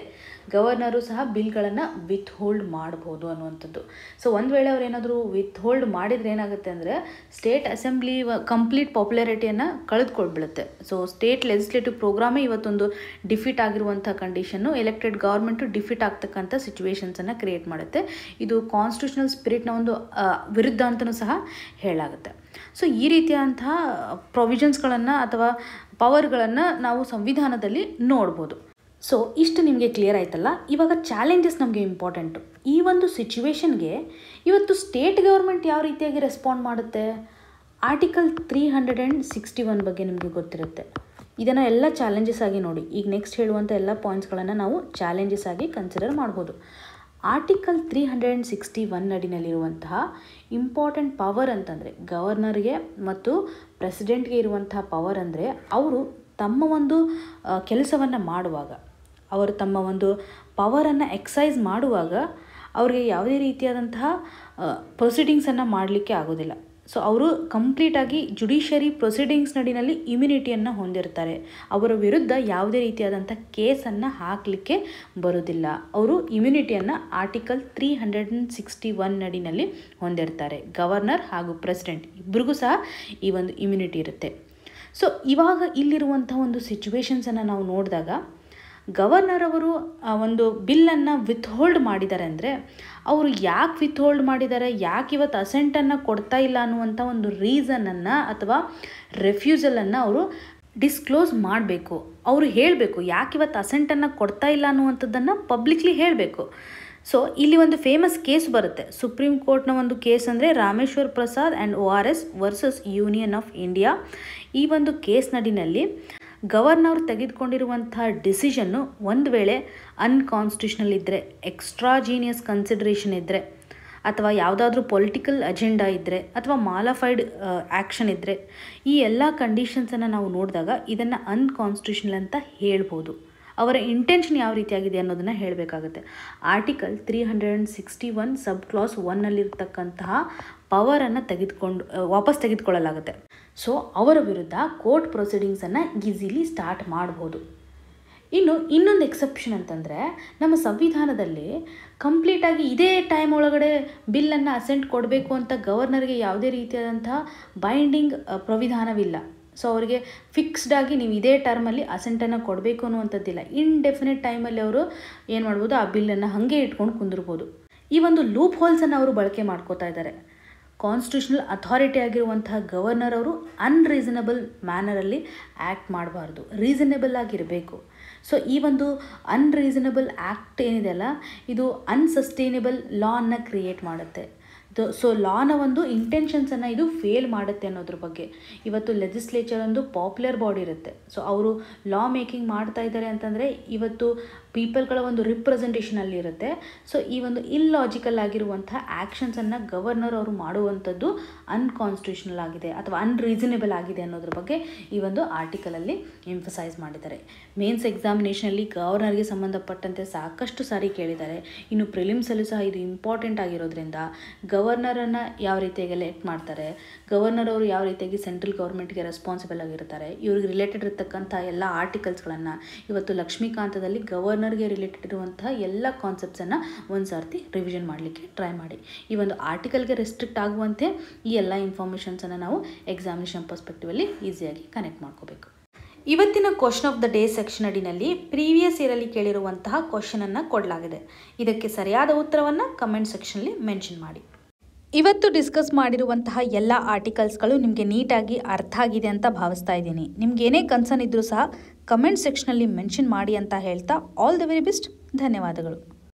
ಗವರ್ನರು ಸಹ ಬಿಲ್ಗಳನ್ನು ವಿತ್ ಹೋಲ್ಡ್ ಮಾಡ್ಬೋದು ಅನ್ನುವಂಥದ್ದು ಸೊ ಒಂದು ವೇಳೆ ಅವ್ರು ಏನಾದರೂ ವಿತ್ ಹೋಲ್ಡ್ ಮಾಡಿದರೆ ಏನಾಗುತ್ತೆ ಅಂದರೆ ಸ್ಟೇಟ್ ಅಸೆಂಬ್ಲಿ ಕಂಪ್ಲೀಟ್ ಪಾಪ್ಯುಲಾರಿಟಿಯನ್ನು ಕಳೆದುಕೊಳ್ಬಿಡುತ್ತೆ ಸೊ ಸ್ಟೇಟ್ ಲೆಜಿಸ್ಲೇಟಿವ್ ಪ್ರೋಗ್ರಾಮೇ ಇವತ್ತೊಂದು ಡಿಫೀಟ್ ಆಗಿರುವಂಥ ಕಂಡೀಷನ್ನು ಎಲೆಕ್ಟೆಡ್ ಗೌರ್ಮೆಂಟು ಡಿಫೀಟ್ ಆಗ್ತಕ್ಕಂಥ ಸಿಚುವೇಶನ್ಸನ್ನು ಕ್ರಿಯೇಟ್ ಮಾಡುತ್ತೆ ಇದು ಕಾನ್ಸ್ಟಿಟ್ಯೂಷನಲ್ ಸ್ಪಿರಿಟ್ನ ಒಂದು ಆ, ವಿರುದ್ಧ ಅಂತಲೂ ಸಹ ಹೇಳಾಗುತ್ತೆ ಸೊ ಈ ರೀತಿಯಾದಂತಹ ಪ್ರೊವಿಷನ್ಸ್ಗಳನ್ನು ಅಥವಾ ಪವರ್ಗಳನ್ನು ನಾವು ಸಂವಿಧಾನದಲ್ಲಿ ನೋಡ್ಬೋದು ಸೊ ಇಷ್ಟು ನಿಮಗೆ ಕ್ಲಿಯರ್ ಆಯ್ತಲ್ಲ ಇವಾಗ ಚಾಲೆಂಜಸ್ ನಮಗೆ ಇಂಪಾರ್ಟೆಂಟು ಈ ಒಂದು ಸಿಚುವೇಶನ್ಗೆ ಇವತ್ತು ಸ್ಟೇಟ್ ಗೌರ್ಮೆಂಟ್ ಯಾವ ರೀತಿಯಾಗಿ ರೆಸ್ಪಾಂಡ್ ಮಾಡುತ್ತೆ article three hundred and sixty one ಬಗ್ಗೆ ನಿಮಗೆ ಗೊತ್ತಿರುತ್ತೆ ಇದನ್ನು ಎಲ್ಲ ಚಾಲೆಂಜಸ್ ಆಗಿ ನೋಡಿ ಈಗ ನೆಕ್ಸ್ಟ್ ಹೇಳುವಂಥ ಎಲ್ಲ ಪಾಯಿಂಟ್ಸ್ಗಳನ್ನು ನಾವು ಚಾಲೆಂಜಸ್ ಆಗಿ ಕನ್ಸಿಡರ್ ಮಾಡ್ಬೋದು article three hundred and sixty one ಅಡಿನಲ್ಲಿರುವಂತಹ ಇಂಪಾರ್ಟೆಂಟ್ ಪವರ್ ಅಂತಂದರೆ ಗವರ್ನರ್ಗೆ ಮತ್ತು ಪ್ರೆಸಿಡೆಂಟ್ಗೆ ಇರುವಂತಹ ಪವರ್ ಅಂದರೆ ಅವರು ತಮ್ಮ ಒಂದು ಕೆಲಸವನ್ನು ಮಾಡುವಾಗ ಅವರು ತಮ್ಮ ಒಂದು ಪವರನ್ನು ಎಕ್ಸೈಸ್ ಮಾಡುವಾಗ ಅವರಿಗೆ ಯಾವುದೇ ರೀತಿಯಾದಂತಹ ಪ್ರೊಸೀಡಿಂಗ್ಸನ್ನು ಮಾಡಲಿಕ್ಕೆ ಆಗೋದಿಲ್ಲ ಸೊ ಅವರು ಕಂಪ್ಲೀಟಾಗಿ ಜುಡಿಷರಿ ಪ್ರೊಸೀಡಿಂಗ್ಸ್ ನಡಿನಲ್ಲಿ ಇಮ್ಯುನಿಟಿಯನ್ನು ಹೊಂದಿರ್ತಾರೆ ಅವರ ವಿರುದ್ಧ ಯಾವುದೇ ರೀತಿಯಾದಂಥ ಕೇಸನ್ನು ಹಾಕಲಿಕ್ಕೆ ಬರೋದಿಲ್ಲ ಅವರು ಇಮ್ಯುನಿಟಿಯನ್ನು article three hundred and sixty one ನಡಿನಲ್ಲಿ ಹೊಂದಿರ್ತಾರೆ ಗವರ್ನರ್ ಹಾಗೂ ಪ್ರೆಸಿಡೆಂಟ್ ಇಬ್ಬರಿಗೂ ಸಹ ಈ ಒಂದು ಇಮ್ಯುನಿಟಿ ಇರುತ್ತೆ ಸೊ ಇವಾಗ ಇಲ್ಲಿರುವಂಥ ಒಂದು ಸಿಚುವೇಶನ್ಸನ್ನು ನಾವು ನೋಡಿದಾಗ ಗವರ್ನರ್ ಅವರು ಆ ಒಂದು ಬಿಲ್ಲನ್ನು ವಿತ್ ಹೋಲ್ಡ್ ಮಾಡಿದ್ದಾರೆ ಅಂದರೆ ಅವರು ಯಾಕೆ ವಿತ್ ಹೋಲ್ಡ್ ಮಾಡಿದ್ದಾರೆ ಯಾಕೆ ಇವತ್ತು ಅಸೆಂಟನ್ನು ಕೊಡ್ತಾ ಇಲ್ಲ ಅನ್ನುವಂಥ ಒಂದು ರೀಸನನ್ನು ಅಥವಾ ರೆಫ್ಯೂಸಲನ್ನು ಅವರು ಡಿಸ್ಕ್ಲೋಸ್ ಮಾಡಬೇಕು ಅವರು ಹೇಳಬೇಕು ಯಾಕೆ ಇವತ್ತು ಅಸೆಂಟನ್ನು ಕೊಡ್ತಾ ಇಲ್ಲ ಅನ್ನುವಂಥದ್ದನ್ನು ಪಬ್ಲಿಕ್ಲಿ ಹೇಳಬೇಕು ಸೊ ಇಲ್ಲಿ ಒಂದು ಫೇಮಸ್ ಕೇಸ್ ಬರುತ್ತೆ ಸುಪ್ರೀಂ ಕೋರ್ಟ್ನ ಒಂದು ಕೇಸ್ ಅಂದರೆ Rameshwar Prasad and O R S versus Union of India ಈ ಒಂದು ಕೇಸ್ ನಡಿನಲ್ಲಿ ಗವರ್ನರ್ ತೆಗೆದುಕೊಂಡಿರುವಂಥ ಡಿಸಿಷನ್ನು ಒಂದು ವೇಳೆ ಅನ್ಕಾನ್ಸ್ಟಿಟ್ಯೂಷನಲ್ ಇದ್ದರೆ ಎಕ್ಸ್ಟ್ರಾಜೀನಿಯಸ್ ಕನ್ಸಿಡ್ರೇಷನ್ ಇದ್ದರೆ ಅಥವಾ ಯಾವುದಾದ್ರೂ ಪೊಲಿಟಿಕಲ್ ಅಜೆಂಡಾ ಇದ್ದರೆ ಅಥವಾ ಮಾಲಫೈಡ್ ಆ್ಯಕ್ಷನ್ ಇದ್ದರೆ ಈ ಎಲ್ಲ ಕಂಡೀಷನ್ಸನ್ನು ನಾವು ನೋಡಿದಾಗ ಇದನ್ನು ಅನ್ಕಾನ್ಸ್ಟಿಟ್ಯೂಷನಲ್ ಅಂತ ಹೇಳ್ಬೋದು ಅವರ ಇಂಟೆನ್ಷನ್ ಯಾವ ರೀತಿಯಾಗಿದೆ ಅನ್ನೋದನ್ನು ಹೇಳಬೇಕಾಗುತ್ತೆ article three hundred and sixty one sub clause ಒನ್ನಲ್ಲಿರ್ತಕ್ಕಂತಹ ಪವರನ್ನು ತೆಗೆದುಕೊಂಡು ವಾಪಸ್ ತೆಗೆದುಕೊಳ್ಳಲಾಗುತ್ತೆ ಸೊ ಅವರ ವಿರುದ್ಧ ಕೋರ್ಟ್ ಪ್ರೊಸೀಡಿಂಗ್ಸನ್ನು ಈಸಿಲಿ ಸ್ಟಾರ್ಟ್ ಮಾಡ್ಬೋದು ಇನ್ನು ಇನ್ನೊಂದು ಎಕ್ಸೆಪ್ಷನ್ ಅಂತಂದರೆ ನಮ್ಮ ಸಂವಿಧಾನದಲ್ಲಿ ಕಂಪ್ಲೀಟಾಗಿ ಇದೇ ಟೈಮ್ ಒಳಗಡೆ ಬಿಲ್ಲನ್ನು ಅಸೆಂಟ್ ಕೊಡಬೇಕು ಅಂತ ಗವರ್ನರ್ಗೆ ಯಾವುದೇ ರೀತಿಯಾದಂತಹ ಬೈಂಡಿಂಗ್ ಪ್ರವಿಧಾನವಿಲ್ಲ ಸೊ ಅವರಿಗೆ ಫಿಕ್ಸ್ಡ್ ಆಗಿ ನೀವು ಇದೇ ಟರ್ಮಲ್ಲಿ ಅಸೆಂಟನ್ನು ಕೊಡಬೇಕು ಅನ್ನುವಂಥದ್ದಿಲ್ಲ ಇನ್ಡೆಫಿನೆಟ್ ಟೈಮಲ್ಲಿ ಅವರು ಏನು ಮಾಡ್ಬೋದು ಆ ಬಿಲ್ಲನ್ನು ಹಾಗೆ ಇಟ್ಕೊಂಡು ಕುಂದಿರ್ಬೋದು ಈ ಒಂದು ಲೂಪ್ ಹೋಲ್ಸನ್ನು ಅವರು ಬಳಕೆ ಮಾಡ್ಕೋತಾ ಇದ್ದಾರೆ ಕಾನ್ಸ್ಟಿಟ್ಯೂಷನಲ್ ಅಥಾರಿಟಿ ಆಗಿರುವಂತಹ ಗವರ್ನರ್ ಅವರು ಅನ್ರೀಸನಬಲ್ ಮ್ಯಾನರಲ್ಲಿ ಆ್ಯಕ್ಟ್ ಮಾಡಬಾರ್ದು ರೀಸನೇಬಲ್ ಆಗಿರಬೇಕು ಸೊ ಈ ಒಂದು ಅನ್ರೀಸನಬಲ್ ಆ್ಯಕ್ಟ್ ಏನಿದೆ ಅಲ್ಲ ಇದು ಅನ್ಸಸ್ಟೈನೇಬಲ್ ಲಾನ್ನ ಕ್ರಿಯೇಟ್ ಮಾಡುತ್ತೆ ಸೊ ಲಾನ ಒಂದು ಇಂಟೆನ್ಷನ್ಸನ್ನು ಇದು ಫೇಲ್ ಮಾಡುತ್ತೆ ಅನ್ನೋದ್ರ ಬಗ್ಗೆ ಇವತ್ತು ಲೆಜಿಸ್ಲೇಚರ್ ಒಂದು ಪಾಪ್ಯುಲರ್ ಬಾಡಿ ಇರುತ್ತೆ ಸೊ ಅವರು ಲಾ ಮೇಕಿಂಗ್ ಮಾಡ್ತಾ ಇದ್ದಾರೆ ಅಂತಂದರೆ ಇವತ್ತು ಪೀಪಲ್ಗಳ ಒಂದು ರಿಪ್ರೆಸೆಂಟೇಷನಲ್ಲಿ ಇರುತ್ತೆ ಸೊ ಈ ಒಂದು ಇಲ್ಲಾಜಿಕಲ್ ಆಗಿರುವಂಥ ಆ್ಯಕ್ಷನ್ಸನ್ನು ಗವರ್ನರ್ ಅವರು ಮಾಡುವಂಥದ್ದು ಅನ್ಕಾನ್ಸ್ಟಿಟ್ಯೂಷನಲ್ ಆಗಿದೆ ಅಥವಾ ಅನ್ರೀಸನೇಬಲ್ ಆಗಿದೆ ಅನ್ನೋದ್ರ ಬಗ್ಗೆ ಈ ಒಂದು ಆರ್ಟಿಕಲಲ್ಲಿ ಎಂಫಸೈಸ್ ಮಾಡಿದ್ದಾರೆ ಮೇನ್ಸ್ ಎಕ್ಸಾಮಿನೇಷನಲ್ಲಿ ಗವರ್ನರ್ಗೆ ಸಂಬಂಧಪಟ್ಟಂತೆ ಸಾಕಷ್ಟು ಸಾರಿ ಕೇಳಿದ್ದಾರೆ ಇನ್ನು ಪ್ರಿಲಿಮ್ಸಲ್ಲೂ ಸಹ ಇದು ಇಂಪಾರ್ಟೆಂಟ್ ಆಗಿರೋದ್ರಿಂದ ಗವರ್ನರನ್ನು ಯಾವ ರೀತಿಯಾಗಿ ಎಲೆಕ್ಟ್ ಮಾಡ್ತಾರೆ ಗವರ್ನರ್ ಅವರು ಯಾವ ರೀತಿಯಾಗಿ ಸೆಂಟ್ರಲ್ ಗೌರ್ಮೆಂಟ್ಗೆ ರೆಸ್ಪಾನ್ಸಿಬಲ್ ಆಗಿರ್ತಾರೆ ಇವ್ರಿಗೆ ರಿಲೇಟೆಡ್ ಇರತಕ್ಕಂಥ ಎಲ್ಲ ಆರ್ಟಿಕಲ್ಸ್ಗಳನ್ನು ಇವತ್ತು ಲಕ್ಷ್ಮೀಕಾಂತದಲ್ಲಿ ಗವರ್ನರ್ಗೆ ರಿಲೇಟೆಡ್ ಇರುವಂತಹ ಎಲ್ಲ ಕಾನ್ಸೆಪ್ಟ್ಸನ್ನು ಒಂದು ಸರ್ತಿ ರಿವಿಷನ್ ಮಾಡಲಿಕ್ಕೆ ಟ್ರೈ ಮಾಡಿ ಈ ಒಂದು ಆರ್ಟಿಕಲ್ಗೆ ರೆಸ್ಟ್ರಿಕ್ಟ್ ಆಗುವಂತೆ ಈ ಎಲ್ಲ ಇನ್ಫಾರ್ಮೇಷನ್ಸನ್ನು ನಾವು ಎಕ್ಸಾಮಿನೇಷನ್ ಪರ್ಸ್ಪೆಕ್ಟಿವಲ್ಲಿ ಈಸಿಯಾಗಿ ಕನೆಕ್ಟ್ ಮಾಡ್ಕೋಬೇಕು ಇವತ್ತಿನ question of the day section ಅಡಿನಲ್ಲಿ ಪ್ರೀವಿಯಸ್ ಇಯರಲ್ಲಿ ಕೇಳಿರುವಂತಹ ಕ್ವಶನನ್ನು ಕೊಡಲಾಗಿದೆ ಇದಕ್ಕೆ ಸರಿಯಾದ ಉತ್ತರವನ್ನು ಕಮೆಂಟ್ ಸೆಕ್ಷನಲ್ಲಿ ಮೆನ್ಷನ್ ಮಾಡಿ ಇವತ್ತು ಡಿಸ್ಕಸ್ ಮಾಡಿರುವಂತಹ ಎಲ್ಲ ಆರ್ಟಿಕಲ್ಸ್ಗಳು ನಿಮಗೆ ನೀಟಾಗಿ ಅರ್ಥ ಆಗಿದೆ ಅಂತ ಭಾವಿಸ್ತಾ ಇದ್ದೀನಿ ನಿಮ್ಗೆ ಏನೇ ಕನ್ಸರ್ನ್ ಇದ್ದರೂ ಸಹ ಕಮೆಂಟ್ ಸೆಕ್ಷನಲ್ಲಿ ಮೆನ್ಷನ್ ಮಾಡಿ ಅಂತ ಹೇಳ್ತಾ ಆಲ್ ದ ವೆರಿ ಬೆಸ್ಟ್ ಧನ್ಯವಾದಗಳು